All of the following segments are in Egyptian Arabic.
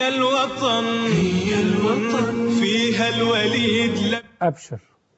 الوطن هي الوطن فيها الوليد لب أبشر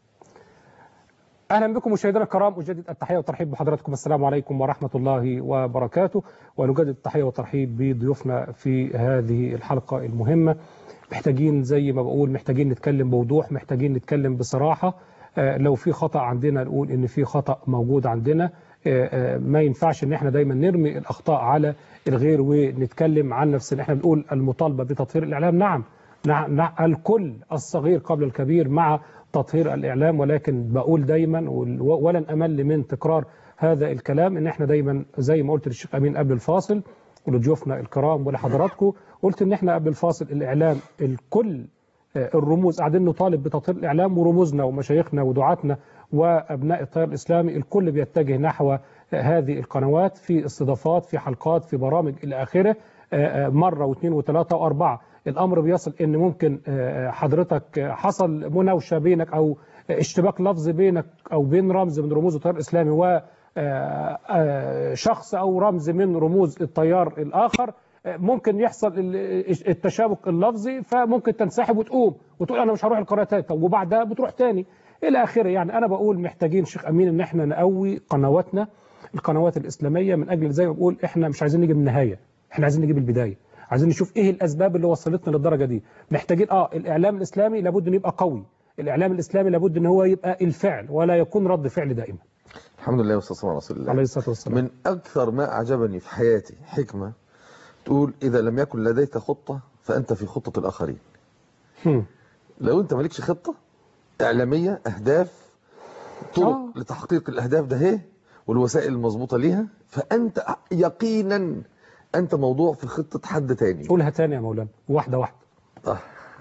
أهلا بكم مشاهدينا الكرام أجدد التحية والترحيب بحضراتكم السلام عليكم ورحمة الله وبركاته ونجدد التحية والترحيب بضيوفنا في هذه الحلقة المهمة محتاجين زي ما بقول محتاجين نتكلم بوضوح محتاجين نتكلم بصراحة آه، لو في خطأ عندنا نقول إن في خطأ موجود عندنا آه، آه، ما ينفعش إن احنا دايما نرمي الأخطاء على الغير ونتكلم عن نفسنا احنا بنقول المطالبة بتطهير الإعلام نعم نعم نعم، الكل الصغير قبل الكبير مع تطهير الإعلام ولكن بقول دايما وال- ولن أمل من تكرار هذا الكلام إن احنا دايما زي ما قلت للشيخ أمين قبل الفاصل ولضيوفنا الكرام ولحضراتكم قلت إن احنا قبل الفاصل الإعلام الكل آه، الرموز قاعدين نطالب بتطهير الإعلام ورموزنا ومشايخنا ودعاتنا وأبناء التيار الإسلامي الكل بيتجه نحو آه، هذه القنوات في استضافات في حلقات في برامج إلى آخره آه، آه، مرة واثنين وثلاثة وأربعة الأمر بيصل إن ممكن آه، حضرتك آه، حصل مناوشة بينك أو اشتباك لفظي بينك أو بين رمز من رموز التيار الإسلامي و آه، آه، شخص أو رمز من رموز التيار الآخر آه، ممكن يحصل ال- التشابك اللفظي فممكن تنسحب وتقوم وتقول أنا مش هروح القناة تاني طب وبعدها بتروح تاني إلى آخره يعني أنا بقول محتاجين شيخ أمين إن إحنا نقوي قنواتنا القنوات الإسلامية من أجل زي ما بقول إحنا مش عايزين نجيب النهاية إحنا عايزين نجيب البداية عايزين نشوف ايه الاسباب اللي وصلتنا للدرجه دي محتاجين اه الاعلام الاسلامي لابد انه يبقى قوي الاعلام الاسلامي لابد ان هو يبقى الفعل ولا يكون رد فعل دائما الحمد لله والصلاة على رسول الله عليه الصلاه والسلام من أكثر ما أعجبني في حياتي حكمة تقول إذا لم يكن لديك خطة فأنت في خطة الآخرين هم. لو أنت مالكش خطة إعلامية أهداف طرق آه. لتحقيق الأهداف ده هي والوسائل المظبوطة ليها فأنت يقينا أنت موضوع في خطة حد تاني قولها تاني يا مولانا واحده واحده آه.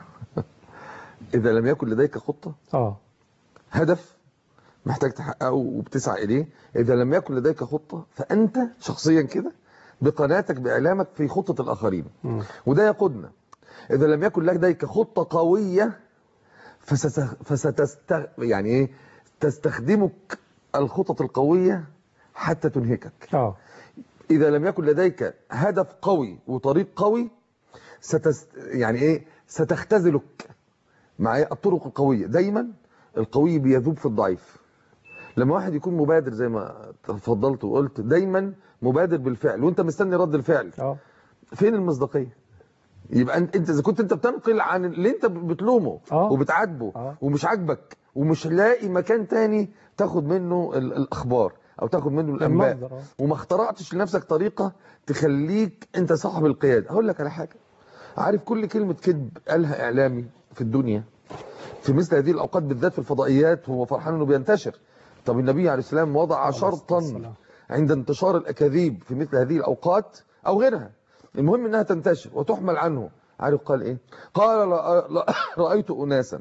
إذا لم يكن لديك خطة اه هدف محتاج تحققه وبتسعى إليه إذا لم يكن لديك خطة فأنت شخصيا كده بقناتك بإعلامك في خطة الآخرين مم. وده يقودنا إذا لم يكن لديك خطة قوية فست... فستست يعني إيه تستخدمك الخطط القوية حتى تنهكك اه إذا لم يكن لديك هدف قوي وطريق قوي ستست... يعني إيه ستختزلك مع إيه؟ الطرق القوية دايما القوي بيذوب في الضعيف لما واحد يكون مبادر زي ما تفضلت وقلت دايما مبادر بالفعل وانت مستني رد الفعل اه فين المصداقيه يبقى انت انت اذا كنت انت بتنقل عن اللي انت بتلومه آه. وبتعاتبه آه. ومش عاجبك ومش لاقي مكان تاني تاخد منه ال- الاخبار او تاخد منه الانباء المصدر، آه. وما اخترعتش لنفسك طريقه تخليك انت صاحب القياده هقول لك على حاجه عارف كل كلمه كذب قالها اعلامي في الدنيا في مثل هذه الاوقات بالذات في الفضائيات هو فرحان انه بينتشر طب النبي عليه السلام وضع شرطا والسلام. عند انتشار الاكاذيب في مثل هذه الاوقات او غيرها المهم انها تنتشر وتحمل عنه عارف قال ايه قال لا- لا- رايت اناسا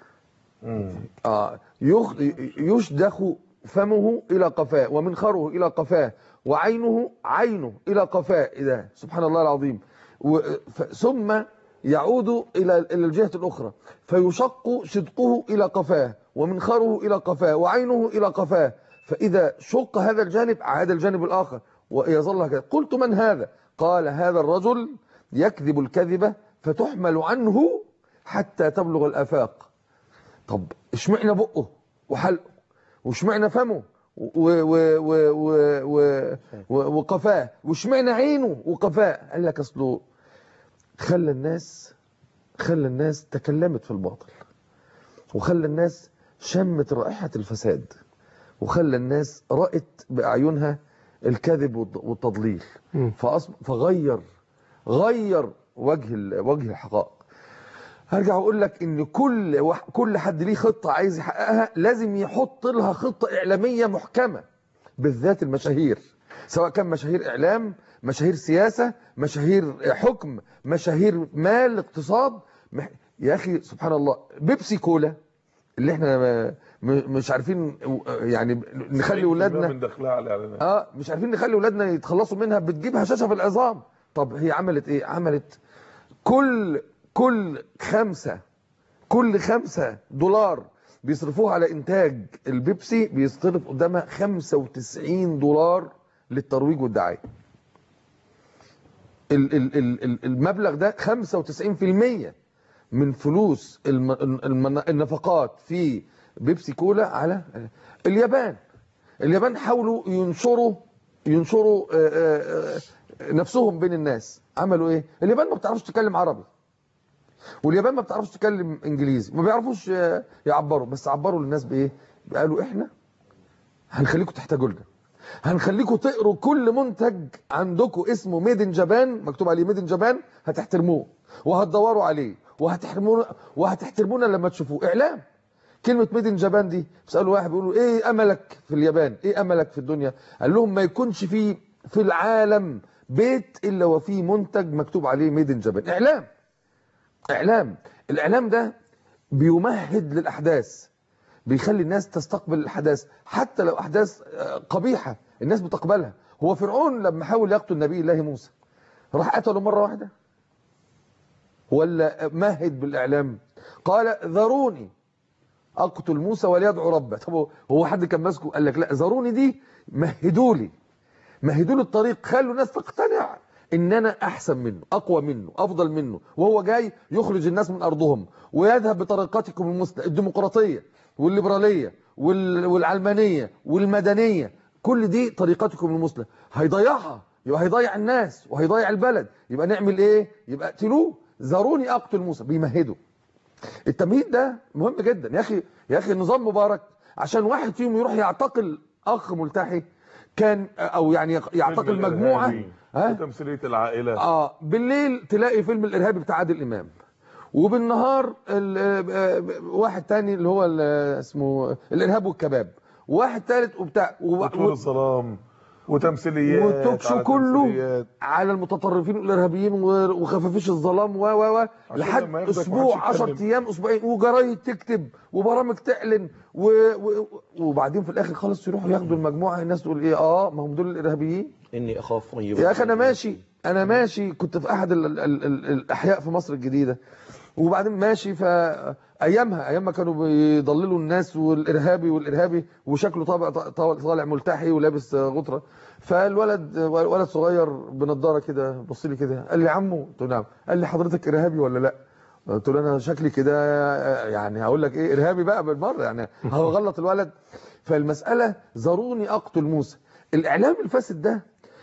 آه يخ- يشدخ فمه الى قفاه ومنخره الى قفاه وعينه عينه الى قفاه اذا سبحان الله العظيم و- ف- ثم يعود الى الى الجهه الاخرى فيشق شدقه الى قفاه ومنخره الى قفاه وعينه الى قفاه فاذا شق هذا الجانب عاد الجانب الاخر ويظل هكذا قلت من هذا قال هذا الرجل يكذب الكذبه فتحمل عنه حتى تبلغ الافاق طب اشمعنى بقه وحلقه واشمعنى فمه و- و- و- و- و- و- وقفاه واشمعنى عينه وقفاه قال لك اصله خلى الناس خلى الناس تكلمت في الباطل وخلى الناس شمت رائحة الفساد وخلى الناس رأت بأعينها الكذب والض- والتضليل مم. فأصب... فغير غير وجه ال... وجه الحقائق هرجع اقول لك ان كل وح... كل حد ليه خطه عايز يحققها لازم يحط لها خطه اعلاميه محكمه بالذات المشاهير سواء كان مشاهير اعلام مشاهير سياسه مشاهير حكم مشاهير مال اقتصاد مح... يا اخي سبحان الله بيبسي كولا اللي احنا ما... م... مش عارفين يعني نخلي اولادنا من دخلها على الاعلانات اه مش عارفين نخلي اولادنا يتخلصوا منها بتجيب هشاشه في العظام طب هي عملت ايه عملت كل كل خمسة كل خمسة دولار بيصرفوها على انتاج البيبسي بيصرف قدامها 95 دولار للترويج والدعاية ال- ال- ال- ال- المبلغ ده 95% من فلوس الم- الم- النفقات في بيبسي كولا على اليابان اليابان حاولوا ينشروا ينشروا آه، آه، آه، نفسهم بين الناس عملوا ايه اليابان ما بتعرفش تتكلم عربي واليابان ما بتعرفش تتكلم انجليزي ما بيعرفوش آه، يعبروا بس عبروا للناس بايه قالوا احنا هنخليكم تحتاجوا لنا هنخليكم تقروا كل منتج عندكم اسمه ميد ان جابان مكتوب عليه ميد ان جابان هتحترموه وهتدوروا عليه وهتحترمونا وهتحترمونا لما تشوفوه اعلام كلمة ميد ان جابان دي بيسالوا واحد بيقولوا ايه املك في اليابان ايه املك في الدنيا قال لهم ما يكونش في في العالم بيت الا وفيه منتج مكتوب عليه ميد ان جابان اعلام اعلام الاعلام ده بيمهد للاحداث بيخلي الناس تستقبل الاحداث حتى لو احداث آه، قبيحه الناس بتقبلها هو فرعون لما حاول يقتل نبي الله موسى راح قتله مره واحده ولا مهد بالاعلام قال ذروني اقتل موسى وليدعو ربه طب هو- هو حد كان ماسكه قال لك لا ذروني دي مهدوا لي مهدوا له الطريق خلوا الناس تقتنع ان انا احسن منه اقوى منه افضل منه وهو جاي يخرج الناس من ارضهم ويذهب بطريقتكم المثلى الديمقراطيه والليبراليه وال- والعلمانيه والمدنيه كل دي طريقتكم المثلى هيضيعها يبقى هيضيع الناس وهيضيع البلد يبقى نعمل ايه يبقى اقتلوه ذروني اقتل موسى بيمهدوا التمهيد ده مهم جدا يا اخي يا اخي النظام مبارك عشان واحد فيهم يروح يعتقل اخ ملتحي كان او يعني يعتقل فيلم مجموعه الإرهابي ها وتمثيليه العائله اه بالليل تلاقي فيلم الارهابي بتاع عادل امام وبالنهار ال- آه، آه، واحد تاني اللي هو ال- اسمه الارهاب والكباب واحد ثالث وبتاع و- وطول و- الظلام وتمثيليات والتوك شو على كله تمثيليات. على المتطرفين والارهابيين و- وخفافيش الظلام و و و عشان لحد لما ياخدك اسبوع محدش 10 يتكلم. ايام اسبوعين وجرايد تكتب وبرامج تعلن و... و... وبعدين في الاخر خالص يروحوا ياخدوا المجموعه الناس تقول ايه اه ما هم دول الارهابيين إني أخاف أن يا اخي انا ماشي انا ماشي كنت في احد ال ال ال ال الاحياء في مصر الجديده وبعدين ماشي ف ايامها ايام ما كانوا بيضللوا الناس والارهابي والارهابي وشكله طالع طالع ملتحي ولابس غطره فالولد ولد صغير بنضاره كده بص لي كده قال لي عمو قلت له نعم قال لي حضرتك ارهابي ولا لا قلت له انا شكلي كده يعني هقول لك ايه ارهابي بقى بالمره يعني هو غلط الولد فالمساله ذروني اقتل موسى الاعلام الفاسد ده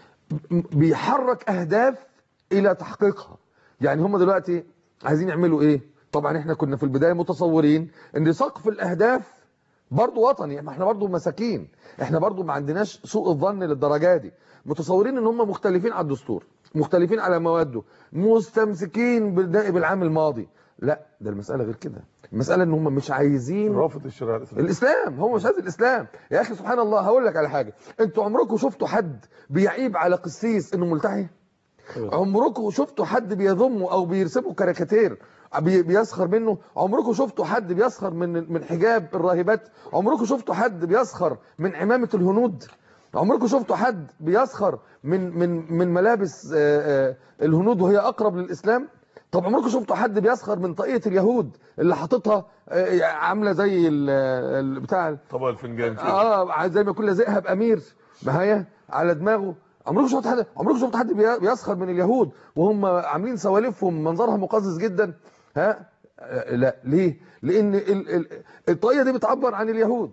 بيحرك اهداف الى تحقيقها يعني هم دلوقتي عايزين يعملوا ايه طبعا احنا كنا في البدايه متصورين ان سقف الاهداف برضو وطني ما احنا برضو مساكين احنا برضو ما عندناش سوء الظن للدرجه دي متصورين ان هم مختلفين على الدستور مختلفين على مواده مستمسكين بالنائب العام الماضي لا ده المساله غير كده المساله ان هم مش عايزين رافض الشريعه الاسلاميه الاسلام هو مش عايز الاسلام يا اخي سبحان الله هقول لك على حاجه انتوا عمركم شفتوا حد بيعيب على قسيس انه ملتحي عمركم شفتوا حد بيذمه او بيرسمه كاريكاتير بي- بيسخر منه عمركم شفتوا حد بيسخر من من حجاب الراهبات عمركم شفتوا حد بيسخر من عمامه الهنود عمركم شفتوا حد بيسخر من من من ملابس آه، آه، الهنود وهي اقرب للاسلام طب عمركم شفتوا حد بيسخر من طاقيه اليهود اللي حاططها آه، عامله زي ال- ال- بتاع طبق الفنجان كده اه زي ما يكون لازقها بامير ما هي على دماغه عمركم شفت حد عمركم شفت حد بي- بيسخر من اليهود وهم عاملين سوالفهم منظرها مقزز جدا ها آه، لا ليه لان ال- ال- الطاقيه دي بتعبر عن اليهود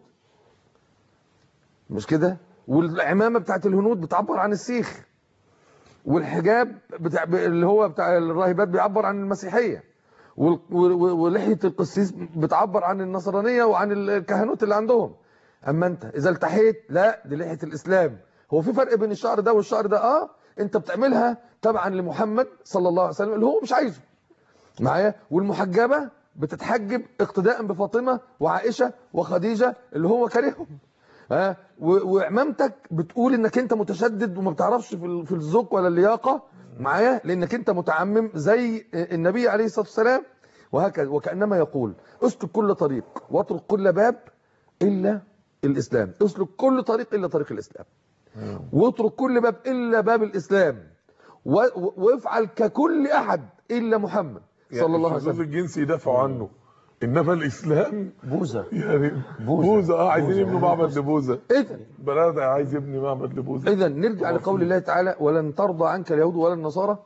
مش كده والعمامه بتاعت الهنود بتعبر عن السيخ والحجاب بتاع اللي هو بتاع الراهبات بيعبر عن المسيحيه وال- و- ولحيه القسيس بتعبر عن النصرانيه وعن الكهنوت اللي عندهم اما انت اذا التحيت لا دي لحيه الاسلام هو في فرق بين الشعر ده والشعر ده اه انت بتعملها تبعا لمحمد صلى الله عليه وسلم اللي هو مش عايزه معايا والمحجبه بتتحجب اقتداء بفاطمه وعائشه وخديجه اللي هو كارههم ها و- وعمامتك بتقول انك انت متشدد وما بتعرفش في ال- في الذوق ولا اللياقه معايا لانك انت متعمم زي النبي عليه الصلاه والسلام وهكذا وكانما يقول اسلك كل طريق واترك كل باب الا الاسلام اسلك كل طريق الا طريق الاسلام واترك كل باب الا باب الاسلام و- و- وافعل ككل احد الا محمد صلى الله عليه الشذوذ وسلم الجنسي يدافعوا عنه انما الاسلام بوذا يعني بوذا. بوذا اه عايزين يبنوا معبد لبوذا اذا بلد عايز يبني معبد لبوذا اذا نرجع لقول الله تعالى ولن ترضى عنك اليهود ولا النصارى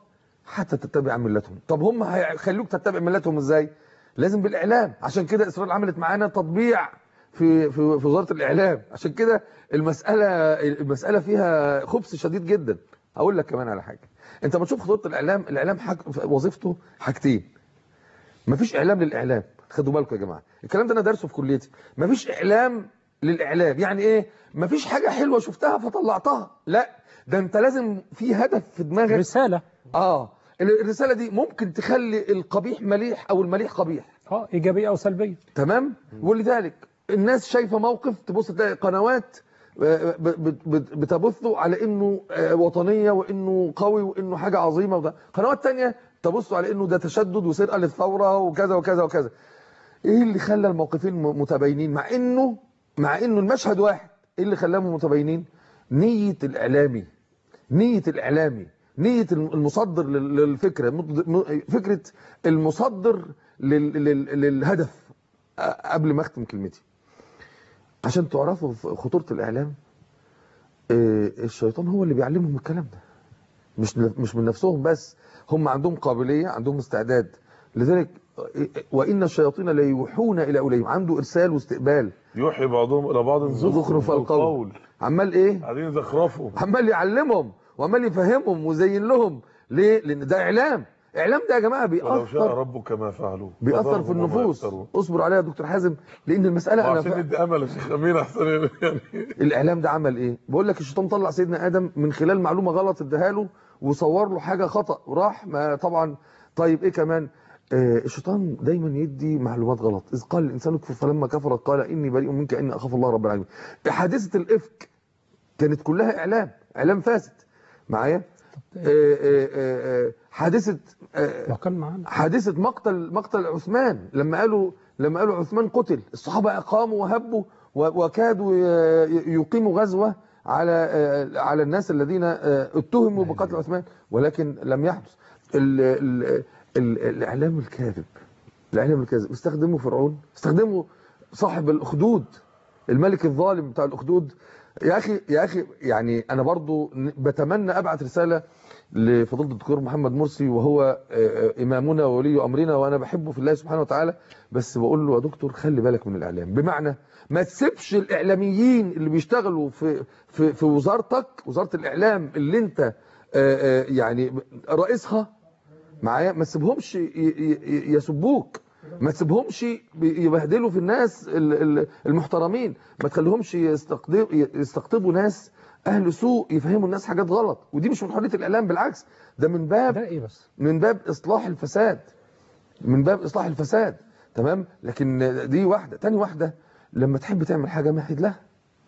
حتى تتبع ملتهم طب هم هيخلوك تتبع ملتهم ازاي لازم بالاعلام عشان كده اسرائيل عملت معانا تطبيع في في في وزاره الاعلام عشان كده المساله المساله فيها خبث شديد جدا هقول لك كمان على حاجه انت ما تشوف خطوط الاعلام الاعلام حاج... وظيفته حاجتين مفيش اعلام للاعلام خدوا بالكم يا جماعه الكلام ده انا دارسه في كليتي مفيش اعلام للاعلام يعني ايه مفيش حاجه حلوه شفتها فطلعتها لا ده انت لازم في هدف في دماغك رسالة اه الرساله دي ممكن تخلي القبيح مليح او المليح قبيح اه ايجابية او سلبية تمام ولذلك الناس شايفه موقف تبص تلاقي قنوات آه، ب- ب- ب- بتبثه على انه آه، وطنيه وانه قوي وانه حاجه عظيمه وده قنوات تانية تبصوا على انه ده تشدد وسرقه للثوره وكذا وكذا وكذا ايه اللي خلى الموقفين م- متباينين مع انه مع انه المشهد واحد ايه اللي خلاهم متباينين نيه الاعلامي نيه الاعلامي نيه الم- المصدر لل- للفكره مد- م- فكره المصدر لل- لل- للهدف أ- قبل ما اختم كلمتي عشان تعرفوا في خطوره الاعلام آه، الشيطان هو اللي بيعلمهم الكلام ده مش مش من نفسهم بس هم عندهم قابليه عندهم استعداد لذلك آه، وان الشياطين ليوحون الى اوليهم عنده ارسال واستقبال يوحي بعضهم الى بعض زخرف القول عمال ايه قاعدين يزخرفوا عمال يعلمهم وعمال يفهمهم ويزين لهم ليه لان ده اعلام اعلام ده يا جماعه ولو شاء بيأثر ربك ما فعلوه بيأثر فذرهم في وما النفوس يفترون. اصبر عليها يا دكتور حازم لان المساله انا وعشان ف... ندي امل يا شيخ امين احسن يعني الاعلام ده عمل ايه بقول لك الشيطان طلع سيدنا ادم من خلال معلومه غلط اداها له وصور له حاجه خطا راح ما طبعا طيب ايه كمان آه الشيطان دايما يدي معلومات غلط اذ قال الانسان اكفر فلما كفر قال اني بريء منك اني اخاف الله رب العالمين حادثه الافك كانت كلها اعلام اعلام فاسد معايا آه، آه، آه، آه، حادثه آه، لو كان معانا حادثه مقتل مقتل عثمان لما قالوا لما قالوا عثمان قتل الصحابه اقاموا وهبوا و- وكادوا ي- يقيموا غزوه على آه، على الناس الذين آه، اتهموا بقتل عثمان ولكن لم يحدث ال ال ال الاعلام الكاذب الاعلام الكاذب استخدموا فرعون استخدموا صاحب الاخدود الملك الظالم بتاع الاخدود يا اخي يا اخي يعني انا برضو ن- بتمنى ابعت رساله لفضيله الدكتور محمد مرسي وهو آه، آه، امامنا وولي امرنا وانا بحبه في الله سبحانه وتعالى بس بقول له يا دكتور خلي بالك من الاعلام بمعنى ما تسيبش الاعلاميين اللي بيشتغلوا في في في وزارتك وزاره الاعلام اللي انت آه، آه، يعني رئيسها معايا ما تسيبهمش ي- ي- يسبوك ما تسيبهمش يبهدلوا في الناس ال- ال- المحترمين ما تخليهمش يستقطب- يستقطبوا ناس اهل سوء يفهموا الناس حاجات غلط ودي مش من حريه الاعلام بالعكس ده من باب ده ايه بس من باب اصلاح الفساد من باب اصلاح الفساد تمام لكن دي واحده تاني واحده لما تحب تعمل حاجه مهد لها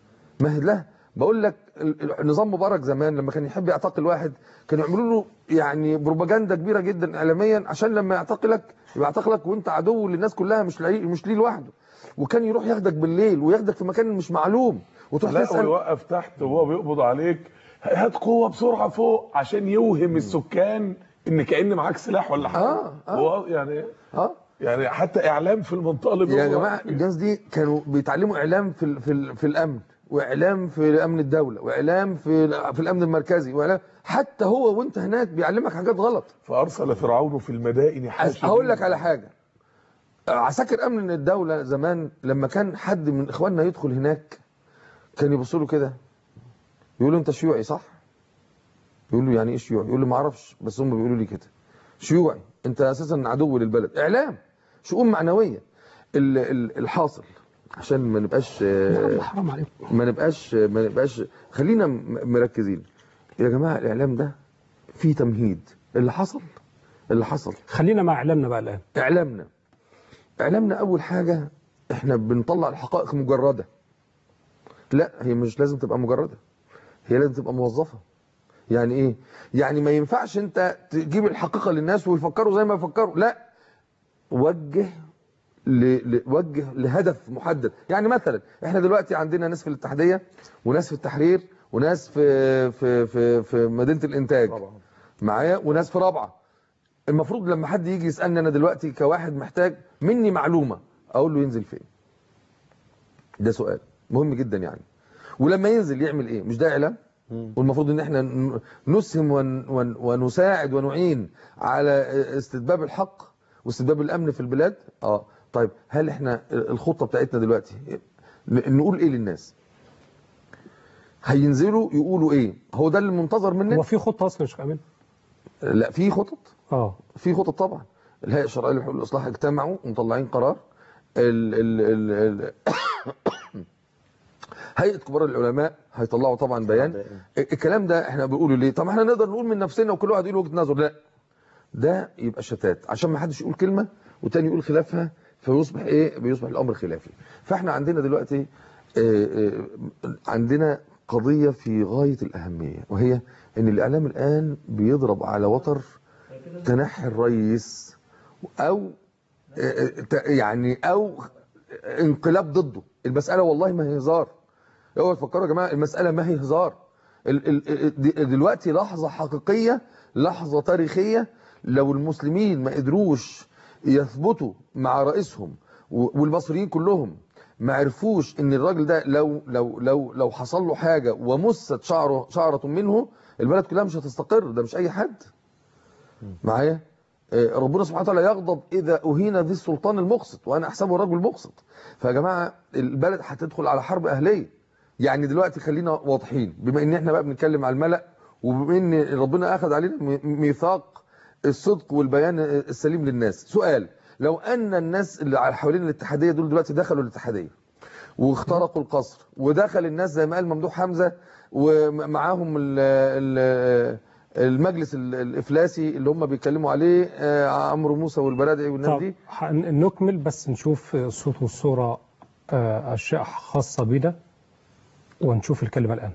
مهد لها بقول لك ال- ال- نظام مبارك زمان لما كان يحب يعتقل واحد كانوا يعملوا له يعني بروباجندا كبيره جدا اعلاميا عشان لما يعتقلك يبقى يعتقلك وانت عدو للناس كلها مش لي مش ليه لوحده وكان يروح ياخدك بالليل وياخدك في مكان مش معلوم وتروح لا تسال ويوقف تحت وهو بيقبض عليك هات قوه بسرعه فوق عشان يوهم السكان ان كان معاك سلاح ولا حاجه آه، آه. هو يعني اه يعني حتى اعلام في المنطقه اللي يا هو- جماعه الناس دي كانوا بيتعلموا اعلام في ال- في ال- في الامن واعلام في امن الدوله واعلام في ال- في الامن المركزي واعلام حتى هو وانت هناك بيعلمك حاجات غلط فارسل فرعون في المدائن حاشا هقول لك على حاجه عساكر امن الدوله زمان لما كان حد من اخواننا يدخل هناك كان يبصوا له كده يقول له انت شيوعي صح يقول له يعني ايه شيوعي يقول له ما اعرفش بس هم بيقولوا لي كده شيوعي انت اساسا عدو للبلد اعلام شؤون معنويه ال- ال- الحاصل عشان ما نبقاش يا عم حرام عليكم ما نبقاش ما نبقاش خلينا م- مركزين يا جماعه الاعلام ده فيه تمهيد اللي حصل اللي حصل خلينا مع اعلامنا بقى الان اعلامنا اعلامنا اول حاجه احنا بنطلع الحقائق مجرده لا هي مش لازم تبقى مجرده هي لازم تبقى موظفه يعني ايه يعني ما ينفعش انت تجيب الحقيقه للناس ويفكروا زي ما يفكروا لا وجه ل... ل... وجه لهدف محدد يعني مثلا احنا دلوقتي عندنا ناس في الاتحاديه وناس في التحرير وناس في في في, في مدينه الانتاج طبعا معايا وناس في رابعه المفروض لما حد يجي يسالني انا دلوقتي كواحد محتاج مني معلومه اقول له ينزل فين ده سؤال مهم جدا يعني ولما ينزل يعمل ايه مش ده اعلام والمفروض ان احنا ن- نسهم ون ون ونساعد ونعين على استتباب الحق واستتباب الامن في البلاد اه طيب هل احنا الخطه بتاعتنا دلوقتي ن- نقول ايه للناس هينزلوا يقولوا ايه هو ده اللي منتظر مننا هو في خطه اصلا يا شيخ امين لا في خطط اه في خطط طبعا الهيئه الشرعيه للحقوق والاصلاح اجتمعوا ومطلعين قرار ال ال ال ال هيئه كبار العلماء هيطلعوا طبعا بيان الكلام ده احنا بنقوله ليه طب احنا نقدر نقول من نفسنا وكل واحد يقول وجهه نظر لا ده يبقى شتات عشان ما حدش يقول كلمه والتاني يقول خلافها فيصبح ايه بيصبح الامر خلافي فاحنا عندنا دلوقتي آه، آه، عندنا قضيه في غايه الاهميه وهي ان الاعلام الان بيضرب على وتر تنحي الرئيس او آه، ت- يعني او انقلاب ضده المساله والله ما هي هزار اوعوا تفكروا يا جماعه المساله ما هي هزار ال- ال- ال- دي- دلوقتي لحظه حقيقيه لحظه تاريخيه لو المسلمين ما قدروش يثبتوا مع رئيسهم و- والمصريين كلهم ما عرفوش ان الراجل ده لو لو لو لو حصل له حاجه ومست شعره شعره منه البلد كلها مش هتستقر ده مش اي حد معايا آه، ربنا سبحانه وتعالى يغضب اذا اهين ذي السلطان المقسط وانا احسبه رجل مقسط فيا جماعه البلد هتدخل على حرب اهليه يعني دلوقتي خلينا واضحين بما ان احنا بقى بنتكلم على الملأ وبما ان ربنا اخذ علينا مي- ميثاق الصدق والبيان السليم للناس سؤال لو ان الناس اللي على حوالين الاتحاديه دول دلوقتي دخلوا الاتحاديه واخترقوا القصر ودخل الناس زي ما قال ممدوح حمزه ومعاهم ال ال المجلس ال- الافلاسي اللي هم بيتكلموا عليه آه، عمرو موسى والبرادعي والناس طب دي هن- نكمل بس نشوف الصوت والصوره آه، اشياء خاصه بنا ونشوف الكلمه الان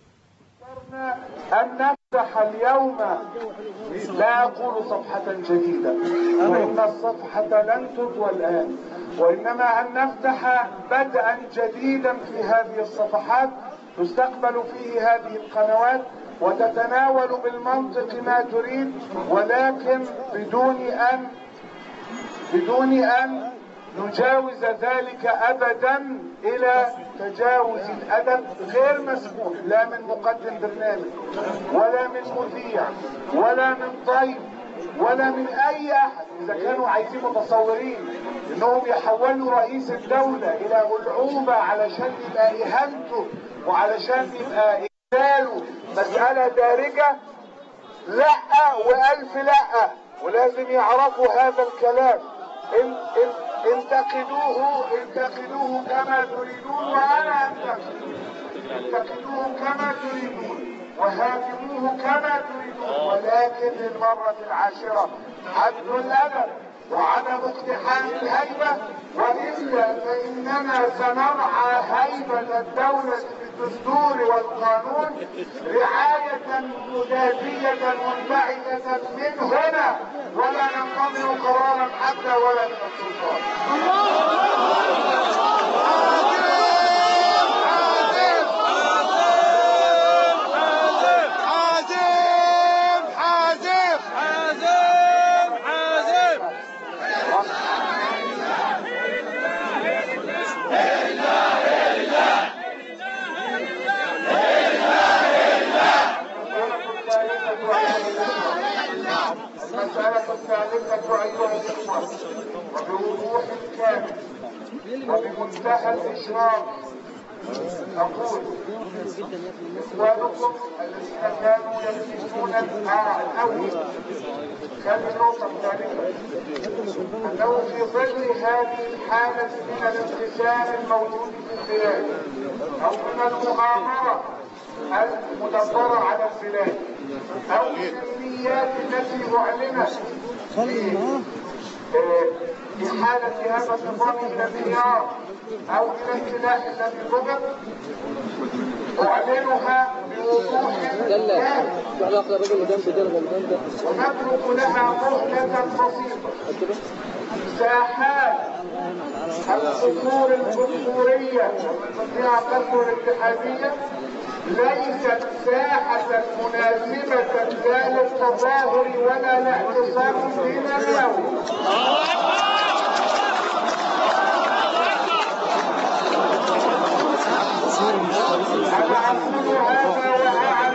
أن نفتح اليوم لا أقول صفحة جديدة وإن الصفحة لن تطوى الآن وإنما أن نفتح بدءا جديدا في هذه الصفحات تستقبل فيه هذه القنوات وتتناول بالمنطق ما تريد ولكن بدون أن بدون أن نجاوز ذلك أبدا إلى تجاوز الأدب غير مسموح لا من مقدم برنامج ولا من مذيع ولا من ضيف ولا من أي أحد إذا كانوا عايزين متصورين إنهم يحولوا رئيس الدولة إلى ألعوبة علشان يبقى إهانته وعلشان يبقى إجلاله مسألة دارجة لا والف لا ولازم يعرفوا هذا الكلام ان ان انتقدوه انتقدوه كما تريدون وانا انتقد انتقدوه كما تريدون وهاجموه كما تريدون ولكن للمرة العاشرة حد الأدب وعدم اقتحام الهيبة وإلا فإننا سنرعى هيبة الدولة بالدستور والقانون رعاية مجازية منبعثة من هنا ولا ننتظر قرارا حتى ولا من السلطان المسألة الثالثة أيها الإخوة وبوضوح كامل وبمنتهى الإشراف أقول إخوانكم الذين كانوا يكتبون الأول هذه النقطة الثالثة أنه في ظل هذه الحالة من الانقسام الموجود في البلاد أو من المغامرة المدبرة على البلاد أو من النيات التي أعلنت في في حالة هذا النظام إلى الانهيار أو إلى السلاح الذي ضبط أعلنها بوضوح كامل ونترك لها مهلة بسيطة ساحات القصور الجمهورية ومنطقة قصر الاتحادية ليست ساحة مناسبة لا للتظاهر ولا لاعتصام دين اليوم أنا أقول هذا وأعلم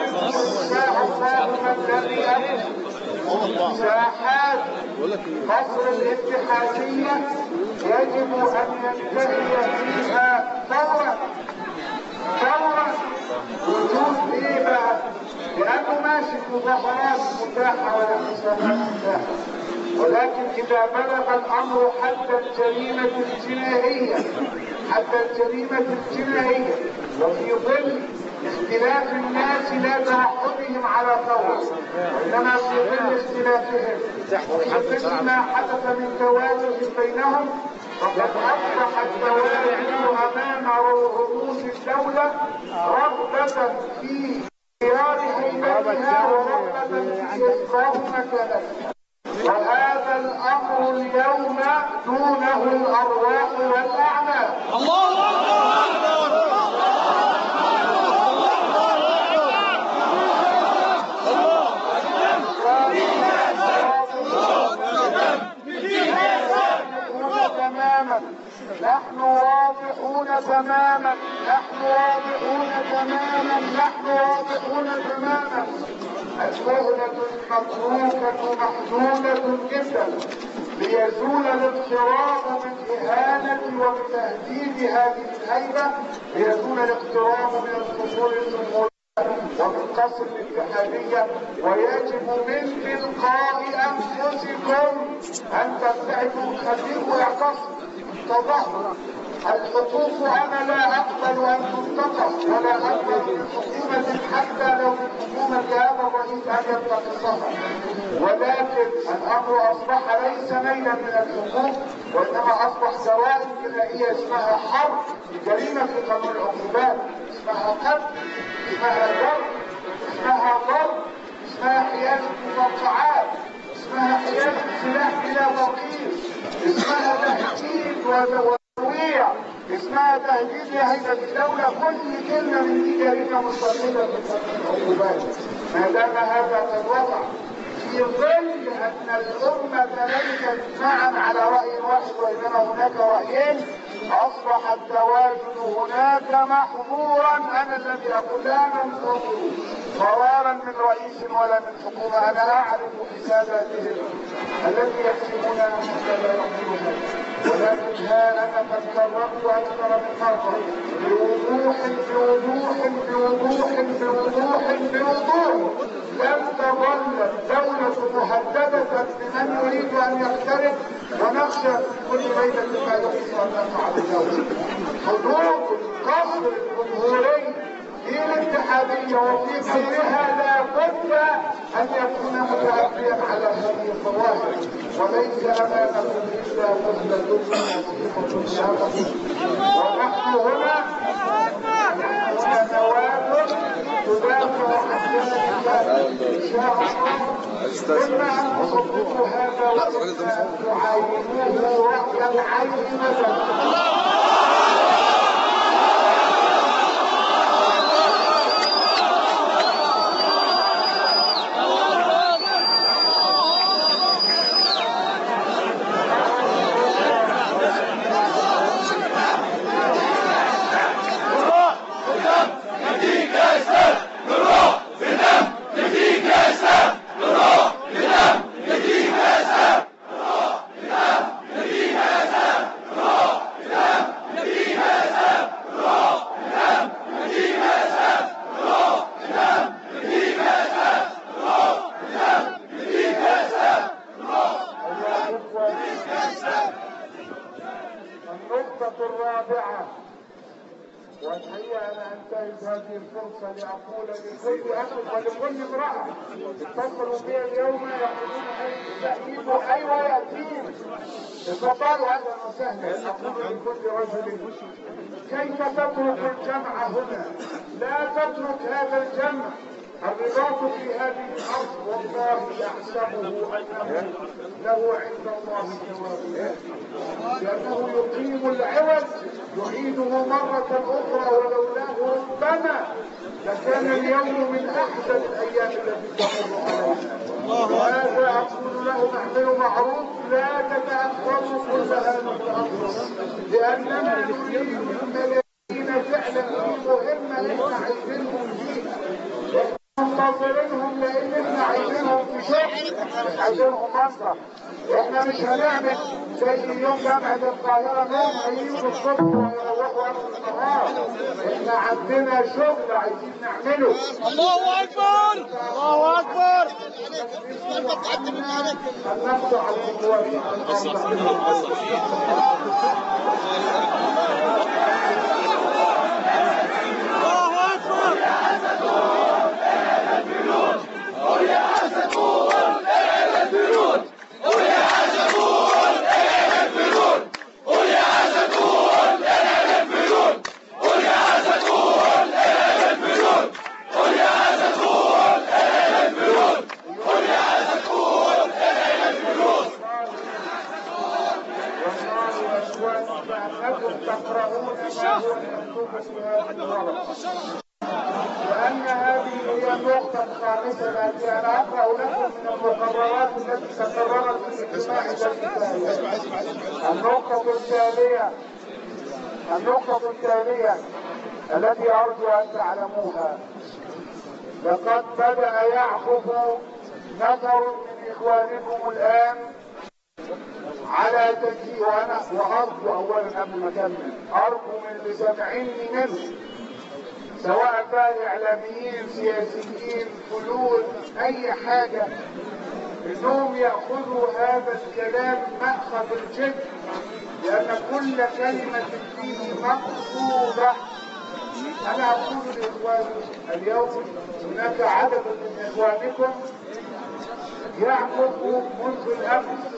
قصر الاتحادية يجب أن ينتهي فيها فورا فورا وجود ايه بقى؟ لأنه ماشي مظاهرات متاحة والاعتصامات متاحة ولكن إذا بلغ الأمر حتى الجريمة الجنائية حتى الجريمة الجنائية وفي ظل اختلاف الناس لا توحدهم على ثورة وإنما في ظل اختلافهم وفي ظل ما حدث من تواجد بينهم فقد أصبح التواجد أمام رؤوس الدولة رغبة في خيار هيبتها ورغبة في إسقاط مكانتها وهذا الأمر اليوم دونه الأرواح والأعمال تماما نحن واضحون تماما نحن واضحون تماما نحن واضحون تماما المهلة المتروكة محدودة جدا ليزول الاضطراب من إهانة ومن تهديد هذه الهيبة ليزول الاضطراب من الفصول الجمهورية ومن قصر الاتحادية ويجب من تلقاء أنفسكم أن تبتعدوا خليكم يعتصم تظاهروا الحقوق أنا لا أقبل أن تنتقص ولا أقبل من حكومة حتى لو من حكومة هذا الرئيس أن ينتقصها ولكن الأمر أصبح ليس ميلا من الحقوق وإنما أصبح جرائم جنائية اسمها حرب جريمة في قانون العقوبات اسمها قتل اسمها ضرب اسمها ضرب اسمها حيازة مقطعات اسمها حيازة سلاح بلا توقيف اسمها تهديد وتوقيع اسمها تهديد لهيئة الدولة كل كلمة من دي جريمة مستقلة في قانون العقوبات ما دام هذا قد وقع في ظل أن الأمة ليست معا على رأي واحد وإنما هناك رأيين أصبح التواجد هناك محظورا أنا الذي أقول لا ننتظر قرارا من رئيس ولا من حكومة أنا أعرف حساباتهم التي يكتبون أنهم لا يقولون ولكن ها أنا قد كررت أكثر من مرة بوضوح بوضوح بوضوح بوضوح بوضوح لن تظل الدولة مهددة بمن يريد أن يقترب ونخشى في كل ليلة ما يحصل أن نقع بالدولة. حدود القصر الجمهوري في الاتحادية وفي غيرها لا بد أن يكون متأثرا على هذه الظواهر وليس أمامكم إلا مهلة نصيحة ونحن هنا هنا نواب تدافع عن إن شاء الله إما أن تصدقوا هذا وإما أن تعاينوه رأي العين مثلا النقطة الرابعة والحقيقة أنا أنتهز هذه الفرصة لأقول لكل أخ ولكل امرأة اتصلوا بي اليوم يقولون يأتيكم أيوة يأتين تفضلوا أهلا وسهلا أقول لكل رجل كيف تترك الجمع هنا؟ لا تترك هذا الجمع الرباط في هذه الأرض والله يحسبه أنه له عند الله ثواب لأنه يقيم العوض يعيده مرة أخرى ولولاه ربما لكان اليوم من أحسن الأيام التي تمر علينا وهذا أقول لهم اعملوا معروف لا تتأخروا كل هذا الأمر لأننا نريد من الذين فعلا في مهمة احنا عايزينهم فيها منتظرينهم لان احنا عايزينهم في شغل احنا مش عايزينهم مصر احنا مش هنعمل زي يوم جامعة القاهرة نوم هيجوا الصبح ويروحوا اخر النهار احنا عندنا شغل عايزين نعمله الله اكبر الله اكبر النفس على الله اكبر فأنكم تقرؤون ما هو مكتوب في هذه الورقة وأن هذه هي النقطة الخامسة التي أنا أقرأ لكم من المقررات التي تقررت في الاجتماع الذي النقطة التالية النقطة التالية التي أرجو أن تعلموها لقد بدأ يعقب نفر من إخوانكم الآن على تجزيء وأنا وأرجو أولا قبل ما أكمل أرجو من اللي سامعيني منه سواء كان إعلاميين سياسيين فلول أي حاجة إنهم يأخذوا هذا الكلام مأخذ الجد لأن كل كلمة فيه مقصودة أنا أقول لإخواني اليوم هناك عدد من إخوانكم يعقب منذ الأمس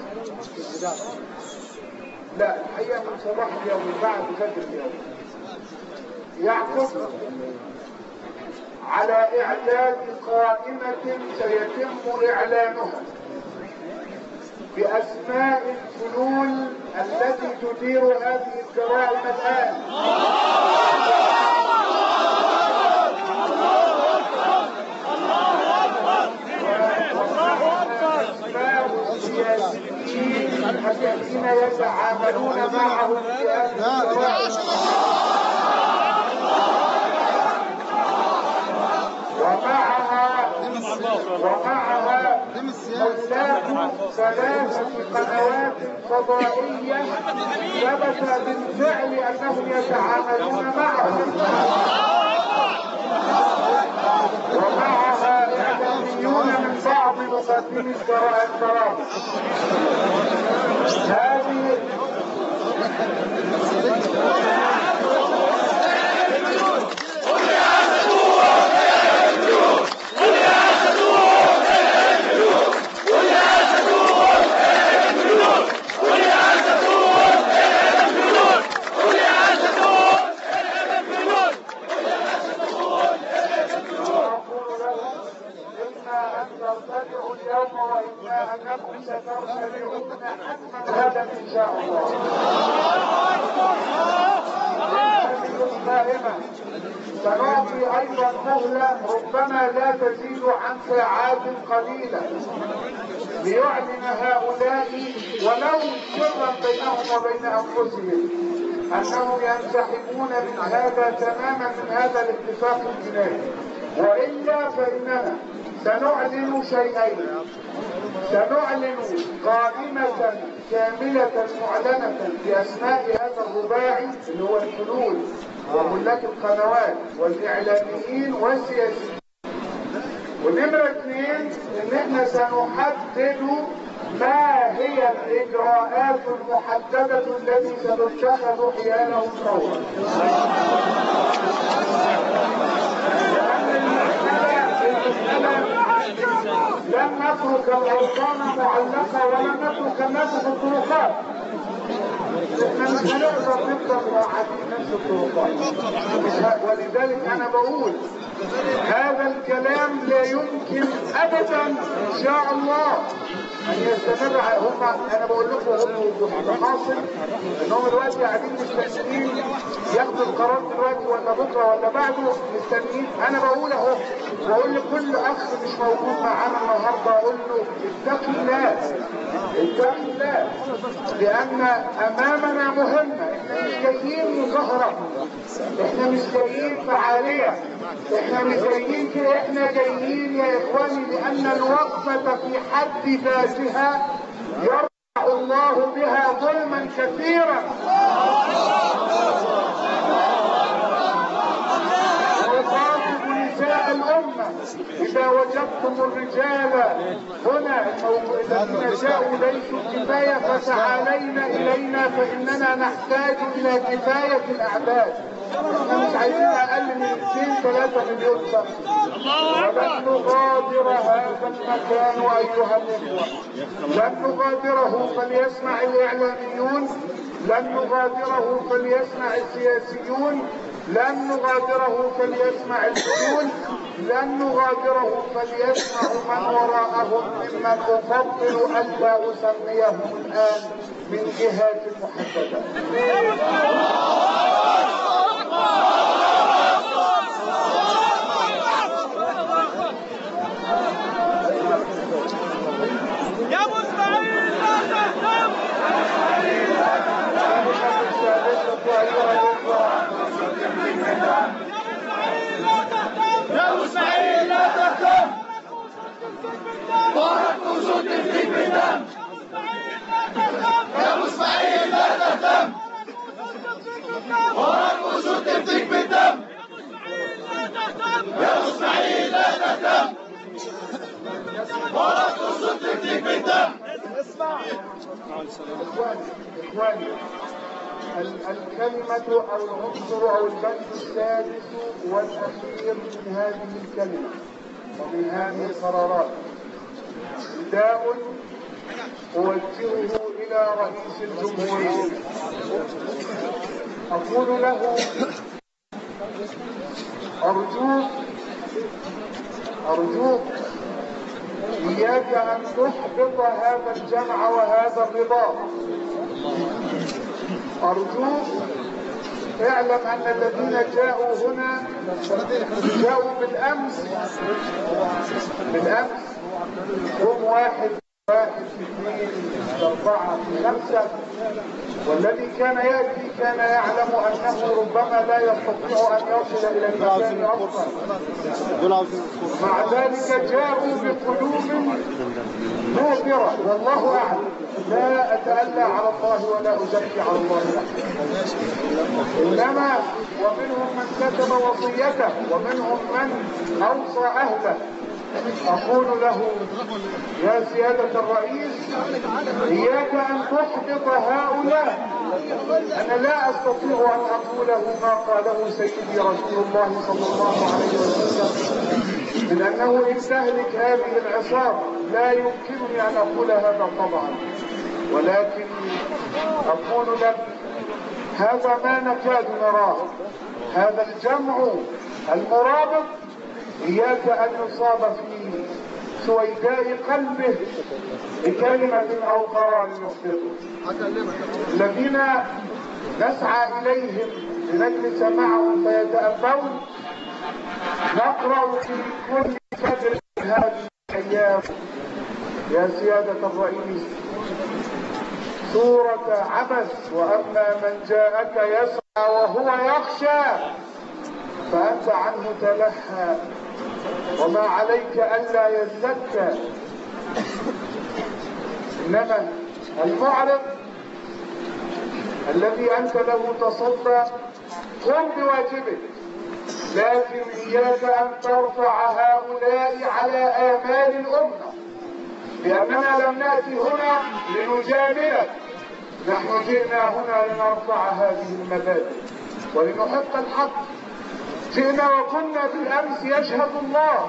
لا الحقيقة من صباح اليوم بعد فجر اليوم يعقب على إعداد قائمة سيتم إعلانها بأسماء الفنون التي تدير هذه الجرائم الآن أسماء السياسيين الذين يتعاملون معهم في هذه الجرائم ومعها ومعها ملاك ثلاثة قنوات فضائية ثبت بالفعل أنهم يتعاملون معهم ومعها إعلاميون من بعض مقدمي الجرائم الفرائض هذه أقول لهم إما أن ترتدعوا اليوم وإما أنكم سترتدعون حتما غدا إن شاء الله. هذه القائمة سنعطي أيضا مهلة ربما لا تزيد عن ساعات قليلة ليعلن هؤلاء ولو سرا بينهم وبين أنفسهم أنهم ينسحبون من هذا تماما من هذا الاتفاق الجنائي وإلا فإننا سنعلن شيئين سنعلن قائمة كاملة معلنة بأسماء هذا الرباعي اللي هو الفلول وملاك القنوات والإعلاميين والسياسيين ونمرة اثنين ان احنا سنحدد ما هي الاجراءات المحددة التي ستتخذ حيالهم فورا. لأن المسألة المسألة لن نترك الاوطان معلقة ولن نترك الناس في الطرقات. احنا مش هنقدر نفضل قاعدين نفس الطرقات. مش ه- ولذلك انا بقول هذا الكلام لا يمكن ابدا ان شاء الله ان يستمر ع- هم انا بقول لكم هم اللي حاصل انهم دلوقتي قاعدين مستنيين ياخدوا القرار دلوقتي ولا بكره ولا بعده مستنيين انا بقول اهو بقول لكل اخ مش موجود معانا النهارده اقول له اتق الله اتق الله لان امامنا مهمه احنا مش جايين مظاهره احنا مش جايين فعاليه احنا مش جايين كده احنا جايين يا اخواني لان الوقفه في حد ذاتها يرفع الله بها ظلما كثيرا ويخاطب نساء الأمة إذا وجدتم الرجال هنا المو- الذين جاءوا ليسوا كفاية فتعالين إلينا فإننا نحتاج إلى كفاية الأعداد احنا مش عايزين أقل من 2 3 مليون شخص ولن نغادر هذا المكان أيها الإخوة لن نغادره فليسمع الإعلاميون لن نغادره فليسمع السياسيون لن نغادره فليسمع الفنون لن نغادره فليسمع من وراءهم ممن افضل الا اسميهم الان من جهات محدده يا ابو اسماعيل لا تهتم السادسه ايها الاخوه يا ابو اسماعيل لا تهتم ظهرك وجود الفيك بالدم يا ابو اسماعيل لا تهتم ظهرك وجود الفيك بالدم يا ابو اسماعيل لا تهتم ظهرك وجود الفيك بالدم إخواني ال- الكلمة أو العنصر أو البند السادس والأخير من هذه الكلمة ومن هذه القرارات نداء أوجهه إلى رئيس الجمهورية أقول له أرجوك أرجوك إياك أن تحبط هذا الجمع وهذا الرباط أرجوك اعلم أن الذين جاءوا هنا جاءوا بالأمس بالأمس هم واحد واحد اثنين أربعة خمسة والذي كان يأتي كان يعلم أنه ربما لا يستطيع أن يصل إلى المكان أصلا مع ذلك جاءوا بقلوب نادرة والله أعلم لا أتألى على الله ولا أزكي على الله أحد إنما ومنهم من كتب وصيته ومنهم من أوصى أهله أقول له يا سيادة الرئيس إياك أن تحبط هؤلاء أنا لا أستطيع أن أقوله ما قاله سيدي رسول الله صلى الله عليه وسلم من أنه إن تهلك هذه العصابة لا يمكنني أن أقول هذا طبعا ولكن أقول لك هذا ما نكاد نراه هذا الجمع المرابط إياك أن يصاب في سويداء قلبه بكلمة أو قرار يخطئه الذين نسعى إليهم لنجلس معهم فيتأبون نقرأ في كل فجر هذه الأيام يا سيادة الرئيس سورة عبس وأما من جاءك يسعى وهو يخشى فأنت عنه تلهى وما عليك ألا يزكى إنما المعرض الذي أنت له تصدى قم بواجبك لكن إياك أن ترفع هؤلاء على آمال الأمة لأننا لم نأتي هنا لنجاملك نحن جئنا هنا لنرفع هذه المبادئ ولنحق الحق جئنا وكنا بالأمس يشهد الله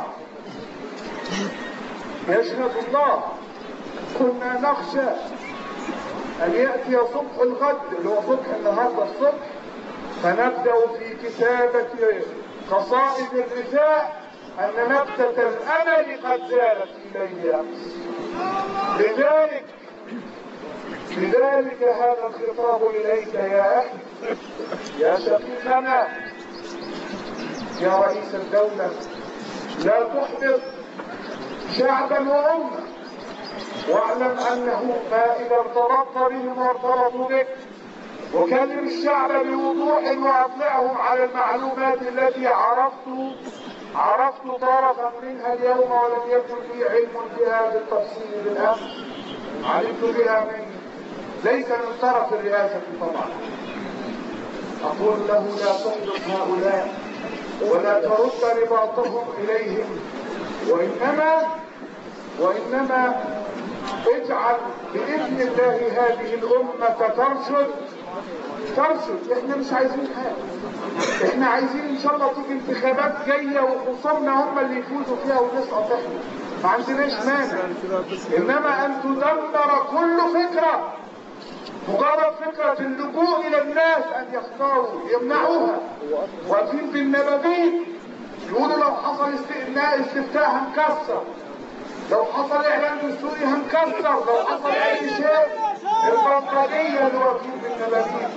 يشهد الله كنا نخشى أن يأتي صبح الغد اللي هو صبح النهارده الصبح فنبدأ في كتابة قصائد الرثاء أن نبتة الأمل قد زالت في ليل أمس لذلك لذلك هذا الخطاب إليك يا أخي يا شقيقنا يا رئيس الدولة لا تحبط شعبا وأمة واعلم أنه ما إذا ارتبطت بهم وارتبطوا بك وكلم الشعب بوضوح وأطلعهم على المعلومات التي عرفت عرفت طرفا منها اليوم ولم يكن لي علم بها بالتفصيل بالأمس علمت بها من ليس من طرف الرئاسة طبعا أقول له لا تحدث هؤلاء ولا ترد رباطهم إليهم وإنما وإنما اجعل بإذن الله هذه الأمة ترشد ترشد احنا مش عايزين حاجة احنا عايزين ان شاء الله تيجي انتخابات جاية وخصومنا هم اللي يفوزوا فيها ونسقط احنا ما عندناش مانع انما ان تدمر كل فكرة مجرد فكرة اللجوء الى الناس ان يختاروا يمنعوها واقفين بالنبابيت يقولوا لو حصل استئناء استفتاء هنكسر لو حصل اعلان دستوري هنكسر لو حصل اي شيء البلطجيه اللي واقفين بالنبابيت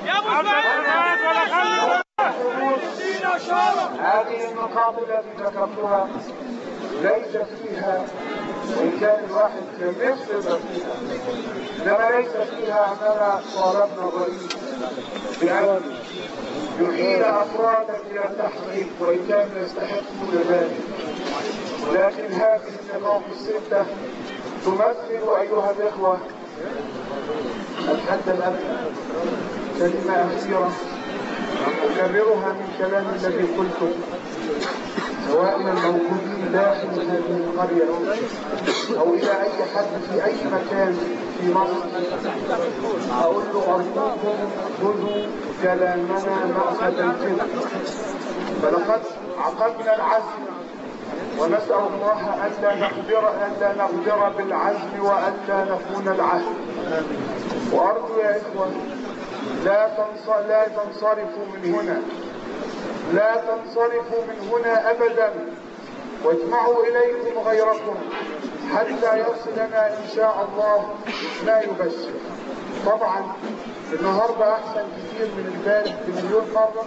هذه النقاط التي ذكرتها ليس فيها وان كان الواحد كان نفسه يبقى فيها انما ليس فيها اننا طالبنا الرئيس بان يحيل افرادا الى التحقيق وان كانوا يستحقون ذلك ولكن هذه النقاط الستة تمثل أيها الإخوة الحد الأدنى كلمة أخيرة أكررها من كلام الذي قلته سواء الموجودين داخل هذه القرية أو إلى أي حد في أي مكان في مصر أقول له أرجوكم خذوا كلامنا مأخذ الجد فلقد عقدنا العزم ونسأل الله ألا نقدر ألا نقدر بالعزم وألا نكون العهد وأرجو يا إخوة لا تنص- لا تنصرفوا من هنا لا تنصرفوا من هنا أبدا واجمعوا إليكم غيركم حتى يصلنا إن شاء الله ما يبشر طبعا النهارده أحسن كثير من امبارح بمليون مرة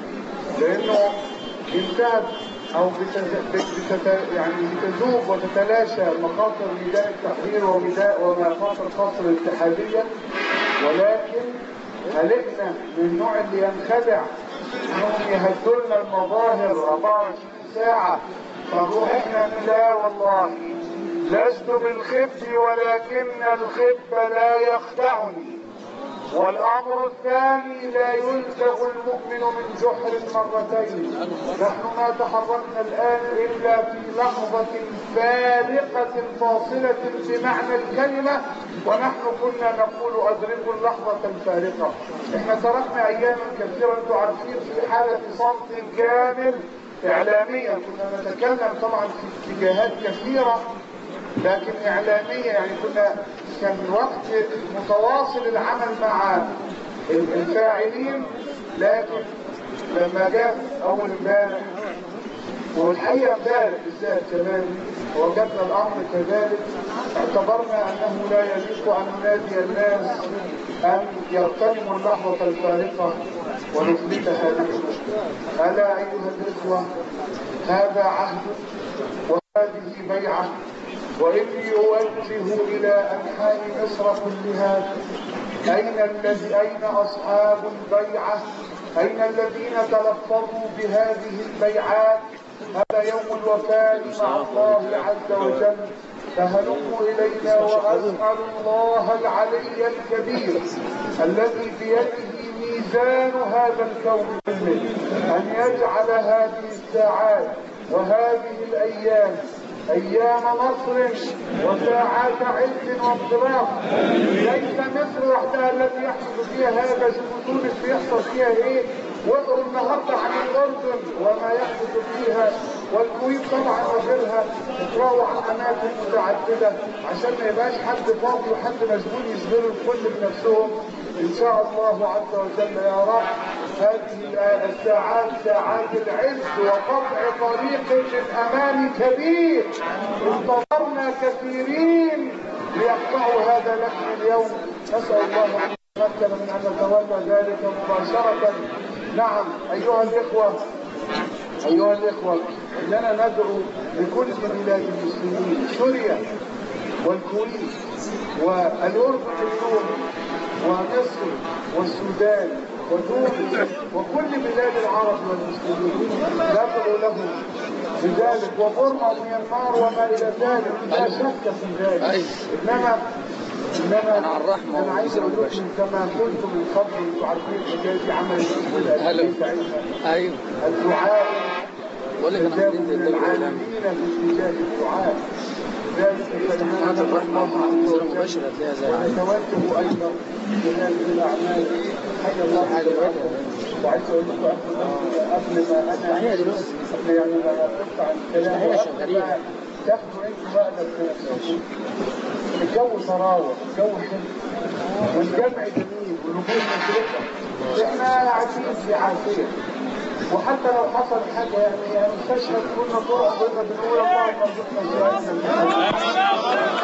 لأنه انتهت او بتز- بت- بتت... يعني بتذوب وتتلاشى مخاطر ميدان التحرير وميدان ومخاطر قصر الاتحاديه ولكن هلكنا من النوع اللي ينخدع انهم يهدوا لنا المظاهر 24 ساعه فنروح احنا لا والله لست بالخب ولكن الخب لا يخدعني والأمر الثاني لا يلزغ المؤمن من جحر مرتين نحن ما تحركنا الآن إلا في لحظة فارقة فاصلة بمعنى الكلمة ونحن كنا نقول أدركوا اللحظة الفارقة احنا تركنا أياما كثيرة أنتم عارفين في حالة صمت كامل إعلاميا كنا نتكلم طبعا في اتجاهات كثيرة لكن إعلامية يعني كنا كان وقت متواصل العمل مع الفاعلين لكن لما جاء أول امبارح والحقيقة امبارح بالذات كمان وجدنا الأمر كذلك اعتبرنا أنه لا يليق أن ننادي الناس أن يغتنموا اللحظة الفارقة ونثبتها لهم ألا أيها الإخوة هذا عهد وهذه بيعة وإني أوجه إلى أنحاء مصر كلها أين الذي أين أصحاب البيعة أين الذين تلفظوا بهذه البيعات هذا يوم الوفاء مع الله عز وجل فهلموا إلينا وأسأل الله العلي الكبير الذي بيده ميزان هذا الكون كله أن يجعل هذه الساعات وهذه الأيام أيام نصر وساعات عز وانطلاق ليس مصر وحدها التي يحدث فيها هذا شوفوا تونس بيحصل فيها ايه واقروا النهارده عن الاردن وما يحدث فيها والكويت طبعا وغيرها اقرأوا عن اماكن متعدده عشان ما يبقاش حد فاضي وحد مشغول يشغلوا الكل بنفسهم ان شاء الله عز وجل يا رب هذه الساعات ساعات العز وقطع طريق للامام كبير انتظرنا كثيرين ليقطعوا هذا لكم اليوم نسال الله ان يتمكن من ان نتولى ذلك مباشره نعم ايها الاخوه ايها الاخوه اننا ندعو لكل بلاد المسلمين سوريا والكويت والأردن اليوم ومصر والسودان وتونس وكل بلاد العرب والمسلمين دفعوا لهم بذلك وبرما وميانمار وما إلى ذلك لا شك في ذلك إنما إنما أنا عايز أقول لكم كما قلت من قبل أنتم عارفين حكاية دي عملت مشكلة قد إيه ساعتها. ايوه الدعاء بقول لك انا كتاب عندي من الدليل العالمين في اتجاه الدعاء ذلك كلمات الله عز وجل مباشر هتلاقيها زي ونتوجه ايضا بهذه الاعمال حي الله عليكم وعايز اقول لكم قبل ما انا هي دلوقتي قبل يعني ما اقطع الكلام هي وقبل شغالين. ما تاخدوا انتوا بقى نفسكم الجو طراوه الجو حلو والجمع جميل والنجوم مشرقه احنا عايشين في عافيه وحتى لو حصل حاجه يعني يعني استشهد كنا طرق كنا بنقول اللهم ارزقنا شهاده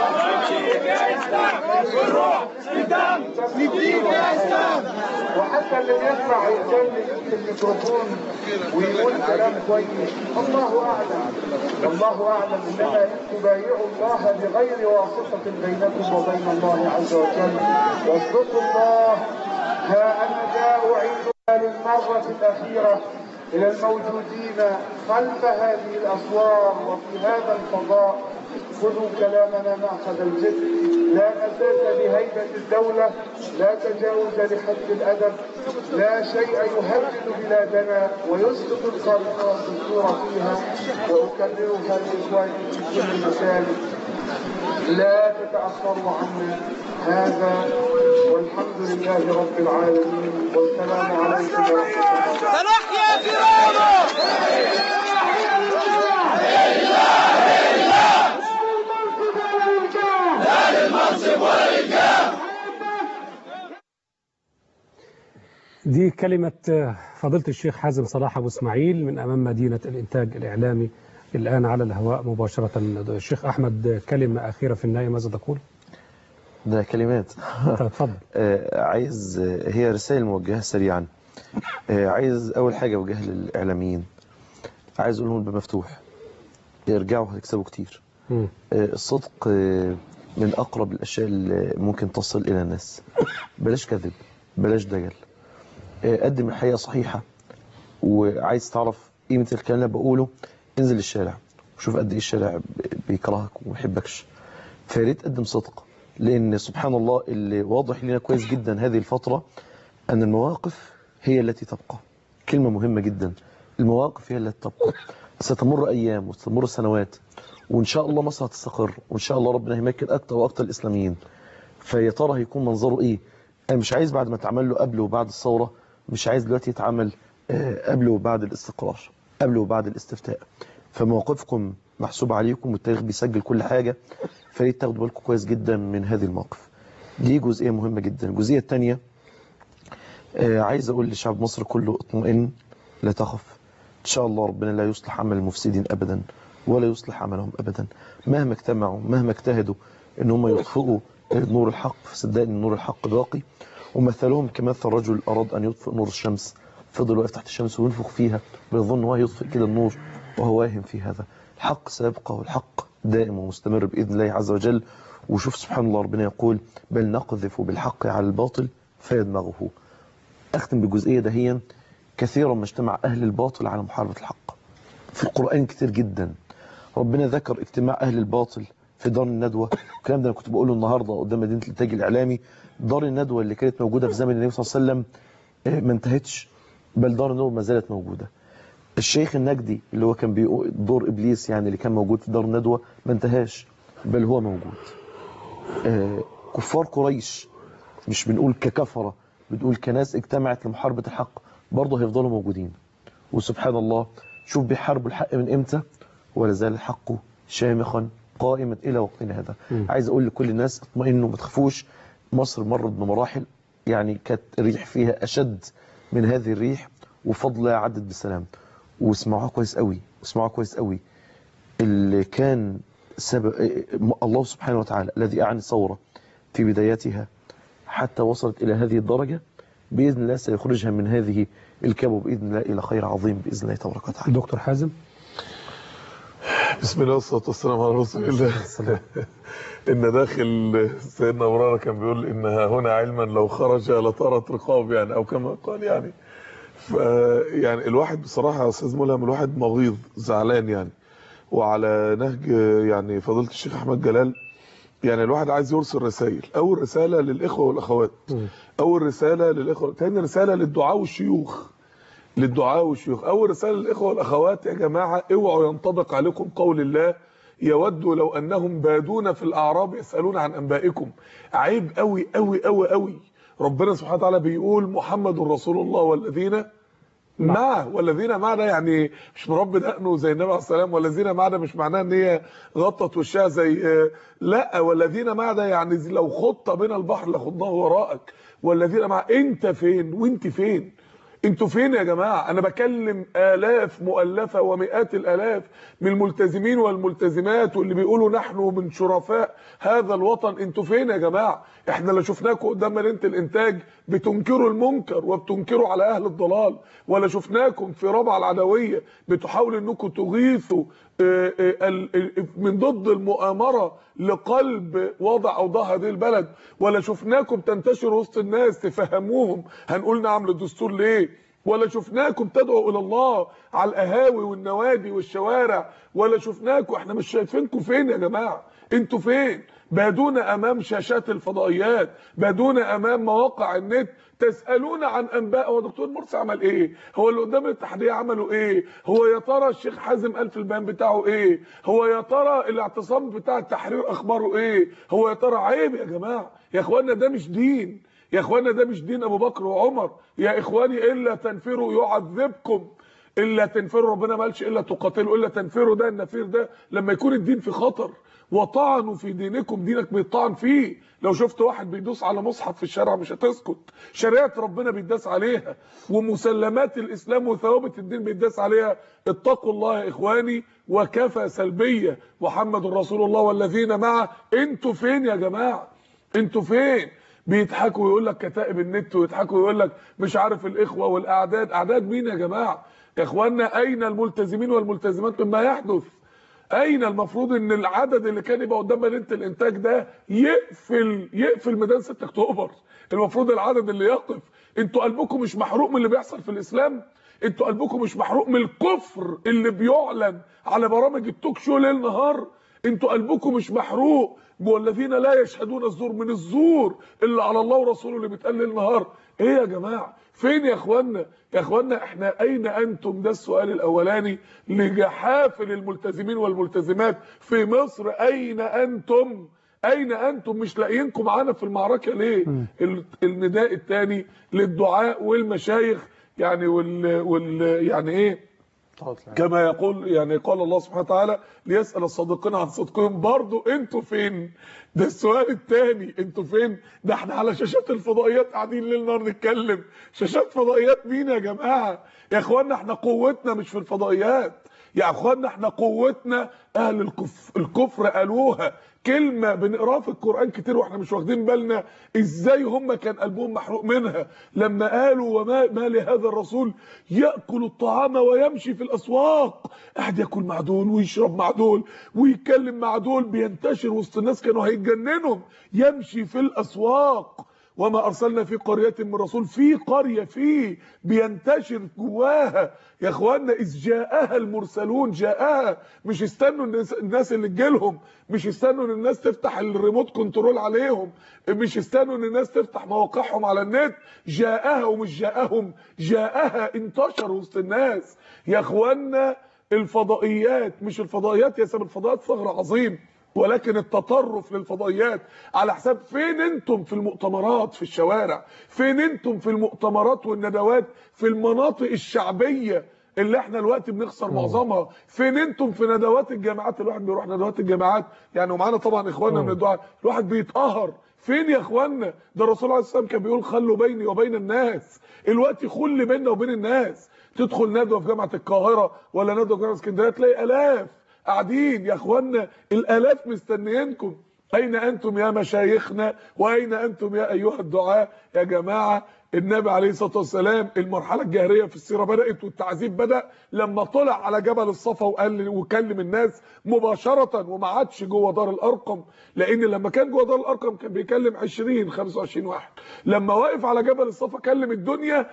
وحتى اللي بيطلع يتكلم في الميكروفون ويقول كلام كويس الله اعلم الله اعلم انما تبايعوا الله بغير واسطه بينكم وبين الله عز وجل واصدقوا الله ها انا ذا اعيدها للمره الاخيره الى الموجودين خلف هذه الاسوار وفي هذا الفضاء خذوا كلامنا مأخذ الجد لا مساس لهيبة الدولة لا تجاوز لحد الأدب لا شيء يهدد بلادنا ويسقط القانون والدستور فيها وأكررها لإخواني في كل مكان لا تتأخروا عنا هذا والحمد لله رب العالمين والسلام عليكم ورحمة الله دي كلمة آه، فضيلة الشيخ حازم صلاح أبو إسماعيل من أمام مدينة الإنتاج الإعلامي الآن على الهواء مباشرة الشيخ أحمد آه، كلمة أخيرة في النهاية ماذا تقول؟ ده كلمات تفضل آه، عايز آه، هي رسائل موجهة سريعا آه، عايز أول حاجة أوجهها للإعلاميين عايز أقول لهم الباب مفتوح ارجعوا هتكسبوا كتير مم. آه، الصدق آه، من أقرب الأشياء اللي ممكن تصل إلى الناس بلاش كذب بلاش دجل آه، قدم الحقيقة صحيحة وعايز تعرف قيمة الكلام اللي بقوله انزل الشارع وشوف قد ايه الشارع بيكرهك وما يحبكش فياريت قدم صدق لان سبحان الله اللي واضح لنا كويس جدا هذه الفترة ان المواقف هي التي تبقى كلمة مهمة جدا المواقف هي التي تبقى ستمر ايام وستمر سنوات وان شاء الله مصر هتستقر وان شاء الله ربنا هيمكن اكتر واكتر الاسلاميين فيا ترى هيكون منظره ايه انا مش عايز بعد ما اتعمل له قبل وبعد الثوره مش عايز دلوقتي يتعمل آه، قبل وبعد الاستقرار قبل وبعد الاستفتاء فمواقفكم محسوب عليكم والتاريخ بيسجل كل حاجه فريد تاخدوا بالكم كويس جدا من هذه المواقف دي جزئيه مهمه جدا الجزئيه الثانيه عايز اقول لشعب مصر كله اطمئن لا تخف ان شاء الله ربنا لا يصلح عمل المفسدين ابدا ولا يصلح عملهم ابدا مهما اجتمعوا مهما اجتهدوا ان هم يطفئوا نور الحق فصدقني نور الحق باقي ومثلهم كمثل رجل اراد ان يطفئ نور الشمس فضل واقف تحت الشمس وينفخ فيها ويظن هو يطفئ كده النور وهو واهم في هذا الحق سيبقى والحق دائم ومستمر باذن الله عز وجل وشوف سبحان الله ربنا يقول بل نقذف بالحق على الباطل فيدمغه اختم بالجزئيه دهيا كثيرا ما اجتمع اهل الباطل على محاربه الحق في القران كتير جدا ربنا ذكر اجتماع اهل الباطل في دار الندوه الكلام ده انا كنت بقوله النهارده قدام مدينه الانتاج الاعلامي دار الندوه اللي كانت موجوده في زمن النبي صلى الله عليه وسلم آه، ما انتهتش بل دار الندوه ما زالت موجوده الشيخ النجدي اللي هو كان بيقول دور ابليس يعني اللي كان موجود في دار الندوه ما انتهاش بل هو موجود آه، كفار قريش مش بنقول ككفره بنقول كناس اجتمعت لمحاربه الحق برضه هيفضلوا موجودين وسبحان الله شوف بيحاربوا الحق من امتى ولا زال الحق شامخا قائما الى وقتنا هذا عايز اقول لكل الناس اطمئنوا ما تخافوش مصر مرت بمراحل يعني كانت الريح فيها اشد من هذه الريح وفضل الله عدت بسلام واسمعوها كويس قوي اسمعوها كويس قوي اللي كان سبب الله سبحانه وتعالى الذي أعني الثورة في بداياتها حتى وصلت إلى هذه الدرجة بإذن الله سيخرجها من هذه الكبوة بإذن الله إلى خير عظيم بإذن الله تبارك وتعالى دكتور حازم بسم الله والصلاه والسلام على رسول الله ان داخل سيدنا ابو كان بيقول ان هنا علما لو خرج لطارت رقاب يعني او كما قال يعني ف يعني الواحد بصراحه يا استاذ ملهم الواحد مغيظ زعلان يعني وعلى نهج يعني فضيله الشيخ احمد جلال يعني الواحد عايز يرسل رسائل اول رساله للاخوه والاخوات اول رساله للاخوه ثاني رساله للدعاء والشيوخ للدعاء والشيوخ اول رساله للاخوه والاخوات يا جماعه اوعوا ينطبق عليكم قول الله يود لو انهم بادون في الاعراب يسالون عن انبائكم عيب قوي قوي قوي قوي ربنا سبحانه وتعالى بيقول محمد رسول الله والذين معه والذين معه ده يعني مش مربي دقنه زي النبي عليه السلام والذين معه ده مش معناه ان هي غطت وشها زي آه، لا والذين معه ده يعني لو خط بين البحر لخضناه وراءك والذين معه انت فين وانت فين انتوا فين يا جماعه انا بكلم الاف مؤلفه ومئات الالاف من الملتزمين والملتزمات واللي بيقولوا نحن من شرفاء هذا الوطن انتوا فين يا جماعه احنا لا شفناكم قدام مدينه الانتاج بتنكروا المنكر وبتنكروا على اهل الضلال ولا شفناكم في رابعه العدويه بتحاولوا انكم تغيثوا آه، آه، ال- ال- من ضد المؤامره لقلب وضع اوضاع هذه البلد ولا شفناكم تنتشروا وسط الناس تفهموهم هنقول نعم للدستور ليه ولا شفناكم تدعوا الى الله على القهاوي والنوادي والشوارع ولا شفناكم احنا مش شايفينكم فين يا جماعه انتوا فين بادون امام شاشات الفضائيات بادون امام مواقع النت تسالون عن انباء هو دكتور مرسي عمل ايه هو اللي قدام الاتحاديه عملوا ايه هو يا ترى الشيخ حازم قال في البيان بتاعه ايه هو يا ترى الاعتصام بتاع التحرير اخباره ايه هو يا ترى عيب يا جماعه يا اخوانا ده مش دين يا اخوانا ده مش دين ابو بكر وعمر يا اخواني الا تنفروا يعذبكم الا تنفروا ربنا ما قالش الا تقاتلوا الا تنفروا ده النفير ده لما يكون الدين في خطر وطعنوا في دينكم دينك بيطعن فيه لو شفت واحد بيدوس على مصحف في الشارع مش هتسكت شريعه ربنا بيداس عليها ومسلمات الاسلام وثوابت الدين بيداس عليها اتقوا الله يا اخواني وكفى سلبيه محمد رسول الله والذين معه انتوا فين يا جماعه انتوا فين بيضحكوا ويقول لك كتائب النت ويضحكوا ويقول لك مش عارف الاخوه والاعداد اعداد مين يا جماعه يا اخوانا اين الملتزمين والملتزمات مما يحدث اين المفروض ان العدد اللي كان يبقى قدام مدينه الانتاج ده يقفل يقفل ميدان 6 اكتوبر المفروض العدد اللي يقف انتوا قلبكم مش محروق من اللي بيحصل في الاسلام انتوا قلبكم مش محروق من الكفر اللي بيعلن على برامج التوك شو ليل نهار انتوا قلبكم مش محروق والذين لا يشهدون الزور من الزور اللي على الله ورسوله اللي بيتقال ليل نهار ايه يا جماعه فين يا اخوانا يا اخوانا احنا اين انتم ده السؤال الاولاني لجحافل الملتزمين والملتزمات في مصر اين انتم اين انتم مش لاقيينكم معانا في المعركه ليه ال- النداء الثاني للدعاء والمشايخ يعني وال, وال يعني ايه كما يقول يعني قال الله سبحانه وتعالى ليسأل الصادقين عن صدقهم برضو انتوا فين ده السؤال الثاني انتوا فين ده احنا على شاشات الفضائيات قاعدين ليل نهار نتكلم شاشات فضائيات مين يا جماعه يا اخوانا احنا قوتنا مش في الفضائيات يا اخوانا احنا قوتنا اهل الكفر, الكفر قالوها كلمة بنقراها في القرآن كتير واحنا مش واخدين بالنا ازاي هم كان قلبهم محروق منها لما قالوا وما ما لهذا الرسول يأكل الطعام ويمشي في الأسواق قاعد ياكل مع دول ويشرب مع دول ويتكلم مع دول بينتشر وسط الناس كانوا هيتجننوا يمشي في الأسواق وما ارسلنا في قريه من رسول في قريه فيه بينتشر جواها يا اخوانا اذ جاءها المرسلون جاءها مش استنوا الناس, الناس اللي تجيلهم مش استنوا ان الناس تفتح الريموت كنترول عليهم مش استنوا ان الناس تفتح مواقعهم على النت جاءها ومش جاءهم جاءها انتشر وسط الناس يا اخوانا الفضائيات مش الفضائيات يا سبب الفضائيات ثغر عظيم ولكن التطرف للفضائيات على حساب فين انتم في المؤتمرات في الشوارع فين انتم في المؤتمرات والندوات في المناطق الشعبيه اللي احنا الوقت بنخسر معظمها فين انتم في ندوات الجامعات الواحد بيروح ندوات الجامعات يعني ومعانا طبعا اخواننا من الدعاء الواحد بيتقهر فين يا اخوانا ده الرسول عليه الصلاه والسلام كان بيقول خلوا بيني وبين الناس الوقت خل بيننا وبين الناس تدخل ندوه في جامعه القاهره ولا ندوه في جامعه اسكندريه تلاقي الاف قاعدين يا اخوانا الالاف مستنيينكم اين انتم يا مشايخنا واين انتم يا ايها الدعاء يا جماعه النبي عليه الصلاه والسلام المرحله الجاهريه في السيره بدات والتعذيب بدا لما طلع على جبل الصفا وقال وكلم الناس مباشره وما عادش جوه دار الارقم لان لما كان جوه دار الارقم كان بيكلم 20 25 واحد لما واقف على جبل الصفا كلم الدنيا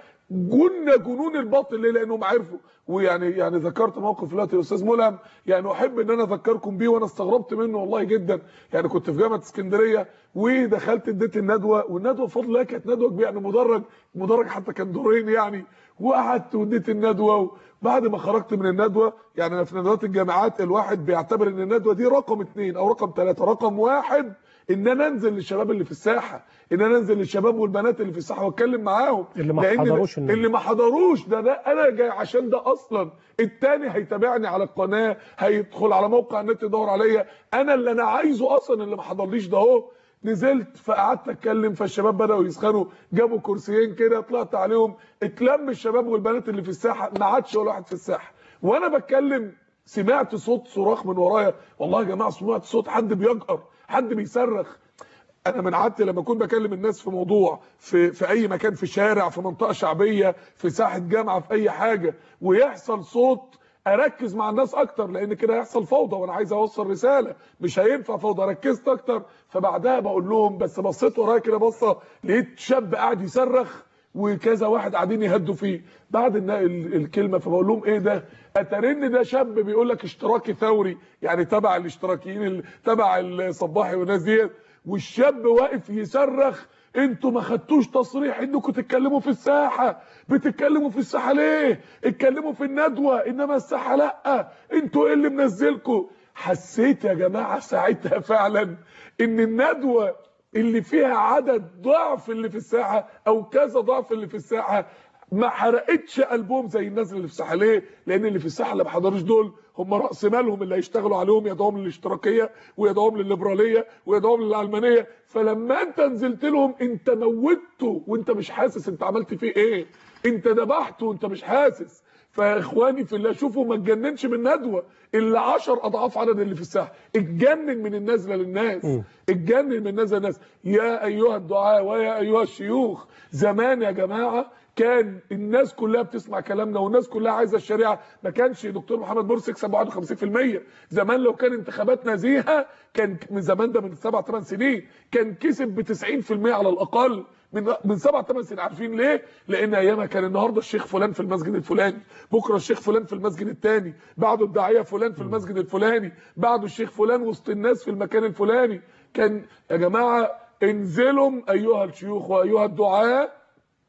جن جنون الباطل ليه لانهم عرفوا ويعني يعني ذكرت موقف دلوقتي الاستاذ ملهم يعني احب ان انا اذكركم بيه وانا استغربت منه والله جدا يعني كنت في جامعه اسكندريه ودخلت اديت الندوه والندوه بفضل الله كانت ندوه كبيره يعني مدرج مدرج حتى كان دورين يعني وقعدت واديت الندوه وبعد ما خرجت من الندوه يعني انا في ندوات الجامعات الواحد بيعتبر ان الندوه دي رقم اثنين او رقم ثلاثه رقم واحد ان انا انزل للشباب اللي في الساحه ان انا انزل للشباب والبنات اللي في الساحه واتكلم معاهم اللي ما لأن حضروش الندوة. اللي ما حضروش ده ده انا جاي عشان ده اصلا التاني هيتابعني على القناه هيدخل على موقع النت يدور عليا انا اللي انا عايزه اصلا اللي ما حضرليش ده اهو نزلت فقعدت اتكلم فالشباب بداوا يسخنوا جابوا كرسيين كده طلعت عليهم اتلم الشباب والبنات اللي في الساحه ما عادش ولا واحد في الساحه وانا بتكلم سمعت صوت صراخ من ورايا والله يا جماعه سمعت صوت حد بيجأر حد بيصرخ انا من عادتي لما اكون بكلم الناس في موضوع في في اي مكان في شارع في منطقه شعبيه في ساحه جامعه في اي حاجه ويحصل صوت اركز مع الناس اكتر لان كده هيحصل فوضى وانا عايز اوصل رساله مش هينفع فوضى ركزت اكتر فبعدها بقول لهم بس بصيت ورايا كده بصه لقيت شاب قاعد يصرخ وكذا واحد قاعدين يهدوا فيه بعد النا- ال- الكلمه فبقول لهم ايه ده اترن ده شاب بيقول لك اشتراكي ثوري يعني تبع الاشتراكيين ال- تبع الصباحي والناس ديت والشاب واقف يصرخ انتوا ما خدتوش تصريح انكم تتكلموا في الساحه بتتكلموا في الساحه ليه اتكلموا في الندوه انما الساحه لا انتوا ايه اللي منزلكم حسيت يا جماعه ساعتها فعلا ان الندوه اللي فيها عدد ضعف اللي في الساحه او كذا ضعف اللي في الساحه ما حرقتش قلبهم زي الناس اللي في الساحه ليه؟ لان اللي في الساحه اللي ما حضروش دول هم راس مالهم اللي هيشتغلوا عليهم يدعوهم للاشتراكيه ويدعوهم للليبراليه ويدعوهم للعلمانيه فلما انت نزلت لهم انت موتته وانت مش حاسس انت عملت فيه ايه؟ انت ذبحته وانت مش حاسس فيا اخواني في الله شوفوا ما تجننش من ندوه اللي 10 اضعاف عدد اللي في الساحه اتجنن من النازله للناس اتجنن من النازله للناس يا ايها الدعاء ويا ايها الشيوخ زمان يا جماعه كان الناس كلها بتسمع كلامنا والناس كلها عايزه الشريعه ما كانش دكتور محمد مرسي يكسب 51% زمان لو كان انتخابات نزيهه كان من زمان ده من سبع ثمان سنين كان كسب ب 90% على الاقل من من سبع ثمان سنين عارفين ليه؟ لان ايامها كان النهارده الشيخ فلان في المسجد الفلاني، بكره الشيخ فلان في المسجد الثاني، بعده الداعيه فلان في المسجد الفلاني، بعده الشيخ فلان وسط الناس في المكان الفلاني، كان يا جماعه انزلوا ايها الشيوخ وايها الدعاء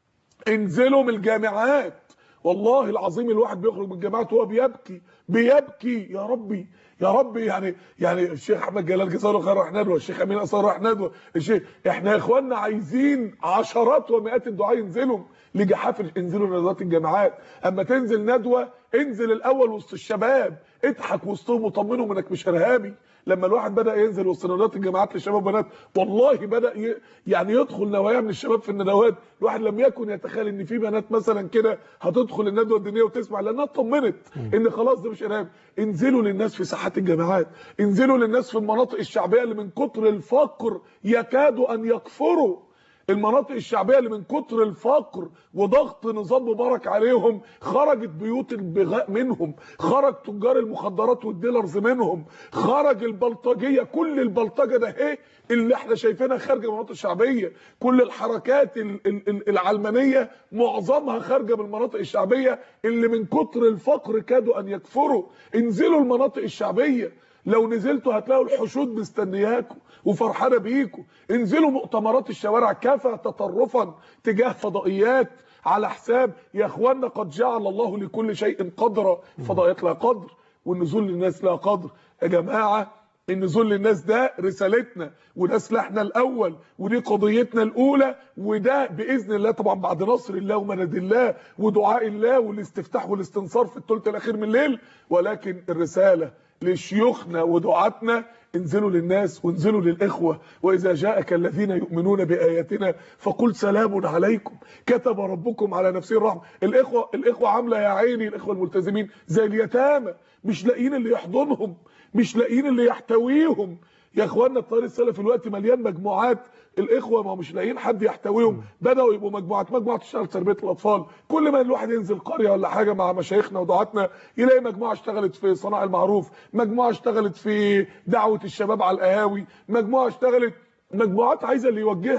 انزلوا من الجامعات والله العظيم الواحد بيخرج من الجامعات وهو بيبكي بيبكي يا ربي يا ربي يعني يعني الشيخ احمد جلال جزاه الله خير راح ندوه الشيخ امين اصلا راح ندوه الشيخ احنا يا اخواننا عايزين عشرات ومئات الدعاء ينزلوا لجحافل انزلوا ندوات الجامعات اما تنزل ندوه انزل الاول وسط الشباب اضحك وسطهم وطمنهم انك مش ارهابي لما الواحد بدا ينزل وسط ندوات الجامعات للشباب وبنات والله بدا ي... يعني يدخل نوايا من الشباب في الندوات الواحد لم يكن يتخيل ان في بنات مثلا كده هتدخل الندوه الدينيه وتسمع لانها اطمنت ان خلاص ده مش ارهاب انزلوا للناس في ساحات الجامعات انزلوا للناس في المناطق الشعبيه اللي من كتر الفقر يكادوا ان يكفروا المناطق الشعبيه اللي من كتر الفقر وضغط نظام مبارك عليهم خرجت بيوت البغاء منهم خرج تجار المخدرات والديلرز منهم خرج البلطجيه كل البلطجه ده ايه اللي احنا شايفينها خارجه من المناطق الشعبيه كل الحركات ال- ال- ال- العلمانيه معظمها خارجه من المناطق الشعبيه اللي من كتر الفقر كادوا ان يكفروا انزلوا المناطق الشعبيه لو نزلتوا هتلاقوا الحشود مستنياكم وفرحانه بيكم انزلوا مؤتمرات الشوارع كفى تطرفا تجاه فضائيات على حساب يا اخوانا قد جعل الله لكل شيء قدرا فضائيات لها قدر والنزول للناس لها قدر يا جماعه النزول للناس ده رسالتنا وده سلاحنا الاول ودي قضيتنا الاولى وده باذن الله طبعا بعد نصر الله ومدد الله ودعاء الله والاستفتاح والاستنصار في الثلث الاخير من الليل ولكن الرساله لشيوخنا ودعاتنا انزلوا للناس وانزلوا للاخوه واذا جاءك الذين يؤمنون باياتنا فقل سلام عليكم كتب ربكم على نفسه الرحمه الاخوه الاخوه عامله يا عيني الاخوه الملتزمين زي اليتامى مش لاقيين اللي يحضنهم مش لاقيين اللي يحتويهم يا اخوانا الطريق السلفي الوقت مليان مجموعات الاخوه ما مش لاقيين حد يحتويهم بداوا يبقوا مجموعات مجموعه تشتغل تربيه الاطفال كل ما الواحد ينزل قريه ولا حاجه مع مشايخنا ودعاتنا يلاقي مجموعه اشتغلت في صناع المعروف مجموعه اشتغلت في دعوه الشباب على القهاوي مجموعه اشتغلت مجموعات عايزه اللي يوجهها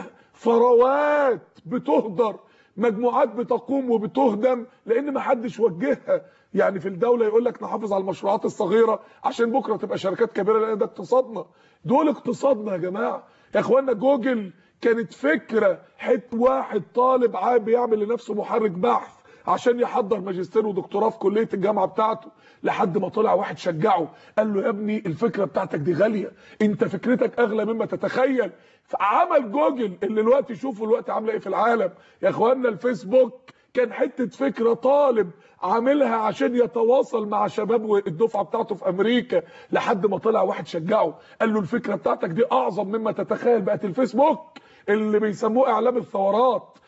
ثروات بتهدر مجموعات بتقوم وبتهدم لان ما حدش وجهها يعني في الدوله يقول لك نحافظ على المشروعات الصغيره عشان بكره تبقى شركات كبيره لان ده اقتصادنا دول اقتصادنا يا جماعه يا اخوانا جوجل كانت فكره حت واحد طالب عاب بيعمل لنفسه محرك بحث عشان يحضر ماجستير ودكتوراه في كليه الجامعه بتاعته لحد ما طلع واحد شجعه قال له يا ابني الفكره بتاعتك دي غاليه انت فكرتك اغلى مما تتخيل فعمل جوجل اللي الوقت شوفوا الوقت عامله ايه في العالم يا اخوانا الفيسبوك كان حته فكره طالب عاملها عشان يتواصل مع شباب الدفعه بتاعته في امريكا لحد ما طلع واحد شجعه قال له الفكره بتاعتك دي اعظم مما تتخيل بقت الفيسبوك اللي بيسموه اعلام الثورات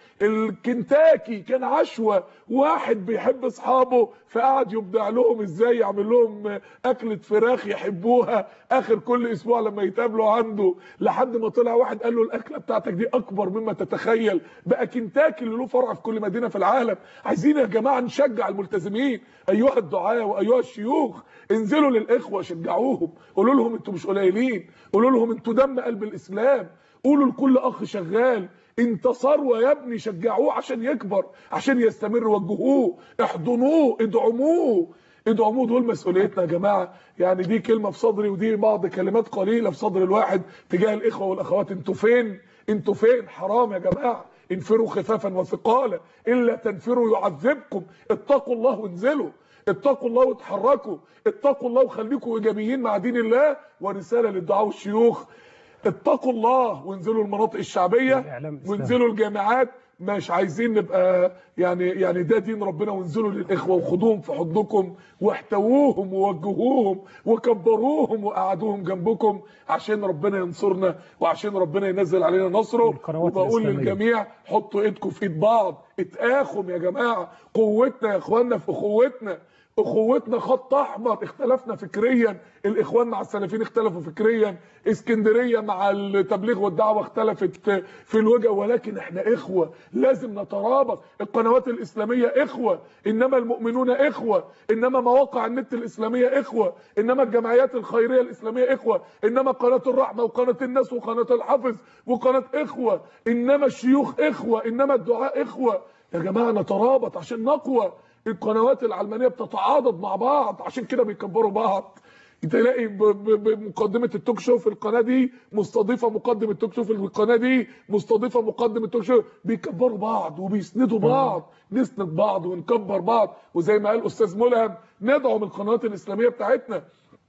الكنتاكي كان عشوة واحد بيحب اصحابه فقعد يبدع لهم ازاي يعمل لهم اكلة فراخ يحبوها اخر كل اسبوع لما يتقابلوا عنده لحد ما طلع واحد قال له الاكلة بتاعتك دي اكبر مما تتخيل بقى كنتاكي اللي له فرع في كل مدينة في العالم عايزين يا جماعة نشجع الملتزمين ايها الدعاة وايها الشيوخ انزلوا للاخوة شجعوهم قولوا لهم انتوا مش قليلين قولوا لهم انتوا دم قلب الاسلام قولوا لكل اخ شغال انت ثروه يا ابني شجعوه عشان يكبر عشان يستمر وجهوه احضنوه ادعموه ادعموه دول مسؤوليتنا يا جماعه يعني دي كلمه في صدري ودي بعض كلمات قليله في صدر الواحد تجاه الاخوه والاخوات انتوا فين انتوا فين حرام يا جماعه انفروا خفافا وثقالا الا تنفروا يعذبكم اتقوا الله وانزلوا اتقوا الله واتحركوا اتقوا الله وخليكم ايجابيين مع دين الله ورساله للدعاء والشيوخ اتقوا الله وانزلوا المناطق الشعبيه الإعلام الإسلامي. وانزلوا الجامعات مش عايزين نبقى يعني يعني ده دين ربنا وانزلوا للاخوه وخدوهم في حضنكم واحتووهم ووجهوهم وكبروهم وقعدوهم جنبكم عشان ربنا ينصرنا وعشان ربنا ينزل علينا نصره والقنوات وبقول الإسلامية. للجميع حطوا ايدكم في ايد بعض اتآخم يا جماعه قوتنا يا اخواننا في اخوتنا اخوتنا خط احمر اختلفنا فكريا الاخوان مع السلفيين اختلفوا فكريا اسكندريه مع التبليغ والدعوه اختلفت في الوجه ولكن احنا اخوه لازم نترابط القنوات الاسلاميه اخوه انما المؤمنون اخوه انما مواقع النت الاسلاميه اخوه انما الجمعيات الخيريه الاسلاميه اخوه انما قناه الرحمه وقناه الناس وقناه الحافظ وقناه اخوه انما الشيوخ اخوه انما الدعاء اخوه يا جماعه نترابط عشان نقوى القنوات العلمانيه بتتعاضد مع بعض عشان كده بيكبروا بعض تلاقي ب- ب- بمقدمه التوك شو في القناه دي مستضيفه مقدم التوك شو في القناه دي مستضيفه مقدم التوك شو بيكبروا بعض وبيسندوا بعض نسند بعض ونكبر بعض وزي ما قال استاذ ملهم ندعم القنوات الاسلاميه بتاعتنا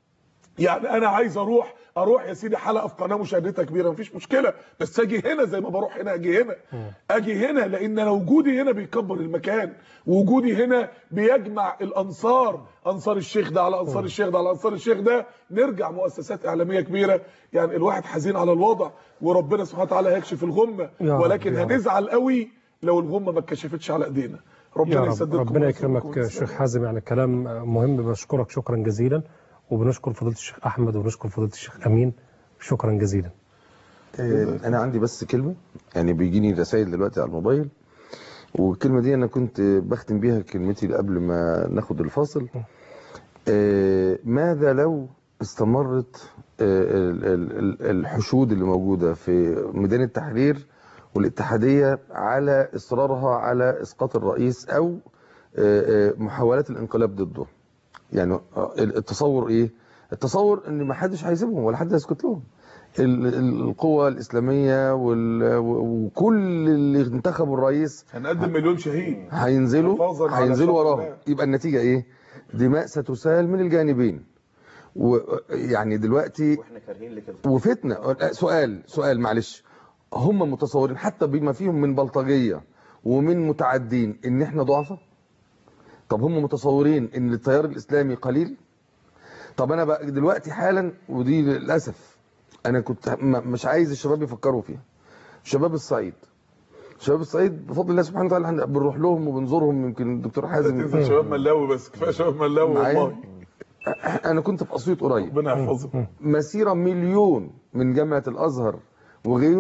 يعني انا عايز اروح اروح يا سيدي حلقه في قناه مشاهدتها كبيره مفيش مشكله بس اجي هنا زي ما بروح هنا اجي هنا اجي هنا لان انا وجودي هنا بيكبر المكان وجودي هنا بيجمع الانصار انصار الشيخ ده على انصار الشيخ ده على انصار الشيخ ده نرجع مؤسسات اعلاميه كبيره يعني الواحد حزين على الوضع وربنا سبحانه وتعالى هيكشف الغمه يا رب، ولكن يا رب. هنزعل قوي لو الغمه ما اتكشفتش على ايدينا يا ربنا رب يسددكم ربنا ويسلمكم يكرمك ويسلمكم. شيخ حازم يعني كلام مهم بشكرك شكرا جزيلا وبنشكر فضيله الشيخ احمد وبنشكر فضيله الشيخ امين شكرا جزيلا آه، انا عندي بس كلمه يعني بيجيني رسائل دلوقتي على الموبايل والكلمه دي انا كنت بختم بيها كلمتي قبل ما ناخد الفاصل آه، ماذا لو استمرت آه، ال- ال- ال- الحشود اللي موجوده في ميدان التحرير والاتحاديه على اصرارها على اسقاط الرئيس او آه، آه، محاولات الانقلاب ضده يعني آه، التصور ايه التصور ان ما حدش هيسيبهم ولا حد هيسكت لهم ال- ال- القوى الاسلاميه وال- وكل اللي انتخبوا الرئيس هنقدم مليون شهيد هينزلوا حفاظاً على هينزلوا شرف وراهم الله. يبقى النتيجه ايه دماء ستسال من الجانبين ويعني دلوقتي واحنا كارهين لكده وفتنه سؤال سؤال معلش هم متصورين حتى بما فيهم من بلطجيه ومن متعدين ان احنا ضعفاء طب هم متصورين ان التيار الاسلامي قليل طب انا بقى دلوقتي حالا ودي للاسف انا كنت م- مش عايز الشباب يفكروا فيها شباب الصعيد شباب الصعيد بفضل الله سبحانه وتعالى احنا بنروح لهم وبنزورهم يمكن الدكتور حازم تنزل شباب ملاوي بس كفايه شباب ملاوي معايا؟ والله انا كنت في اسيوط قريب ربنا يحفظهم مسيرة مليون من جامعة الأزهر وغيره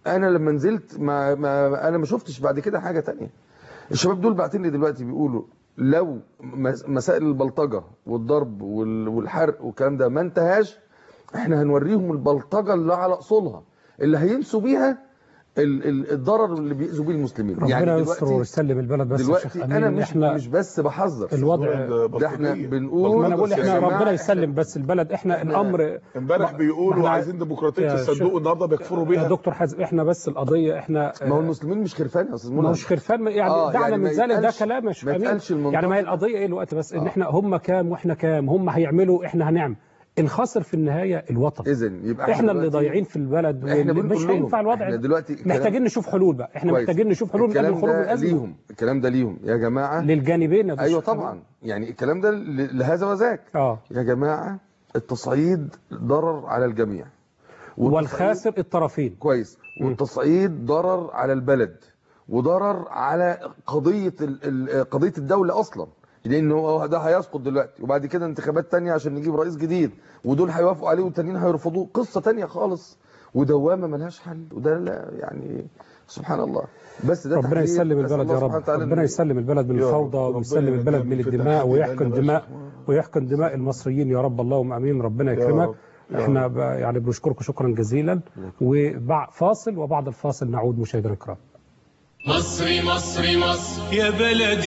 انا لما نزلت ما, ما انا ما شفتش بعد كده حاجه تانية الشباب دول باعتين لي دلوقتي بيقولوا لو مس- مسائل البلطجه والضرب وال- والحرق والكلام ده ما انتهاش احنا هنوريهم البلطجه اللي على اصولها اللي هينسوا بيها ال- ال- الضرر اللي بيأذوا بيه المسلمين ربنا يستر ويسلم البلد بس يا دلوقتي شيخ انا أمين مش احنا مش بس بحذر الوضع ده احنا ما بنقول انا بقول يا احنا جماعة ربنا يسلم بس البلد احنا الامر امبارح بيقولوا إحنا- عايزين ديمقراطيه يا الصندوق شيخ- النهارده بيكفروا يا بيها دكتور حازم احنا بس القضيه احنا ما هو المسلمين مش خرفان يا استاذ ما منى هوش خرفان يعني آه، دعنا يعني من ما ذلك ده يتقالش- كلام مش ما أمين. يتقالش المنطق يعني ما هي ده. القضيه ايه الوقت بس ان آه. احنا هم كام واحنا كام هم هيعملوا احنا هنعمل الخاسر في النهايه الوطن اذا يبقى احنا اللي دلوقتي- ضايعين في البلد احنا واللي بنقول مش لهم هينفع الوضع احنا ده. دلوقتي الكلام- محتاجين نشوف حلول بقى احنا كويس. محتاجين نشوف حلول من قبل الكلام الخروج من ده الازمه ليهم الكلام ده ليهم يا جماعه للجانبين يا دكتور ايوه حازم. طبعا يعني الكلام ده ل- لهذا وذاك اه يا جماعه التصعيد ضرر على الجميع والتصعيد- والخاسر الطرفين كويس والتصعيد ضرر على البلد وضرر على قضيه ال- ال- قضيه الدوله اصلا لان هو ده هيسقط دلوقتي وبعد كده انتخابات تانية عشان نجيب رئيس جديد ودول هيوافقوا عليه والتانيين هيرفضوه قصه تانية خالص ودوامه ملهاش حل وده لا يعني سبحان الله بس ده ربنا تحليل. يسلم نسأل البلد الله يا سبحانه رب وتعالى ربنا إن- يسلم البلد من يا رب. الفوضى ربنا ويسلم البلد من ينجينا في الدماء التحدي ويحقن ده يا دماء شيخ. ويحقن دماء المصريين يا رب اللهم امين ربنا يكرمك رب. يا احنا ب- يعني بنشكركم شكرا جزيلا وبعد فاصل وبعد الفاصل نعود مشاهدينا الكرام مصري مصري مصر يا بلدي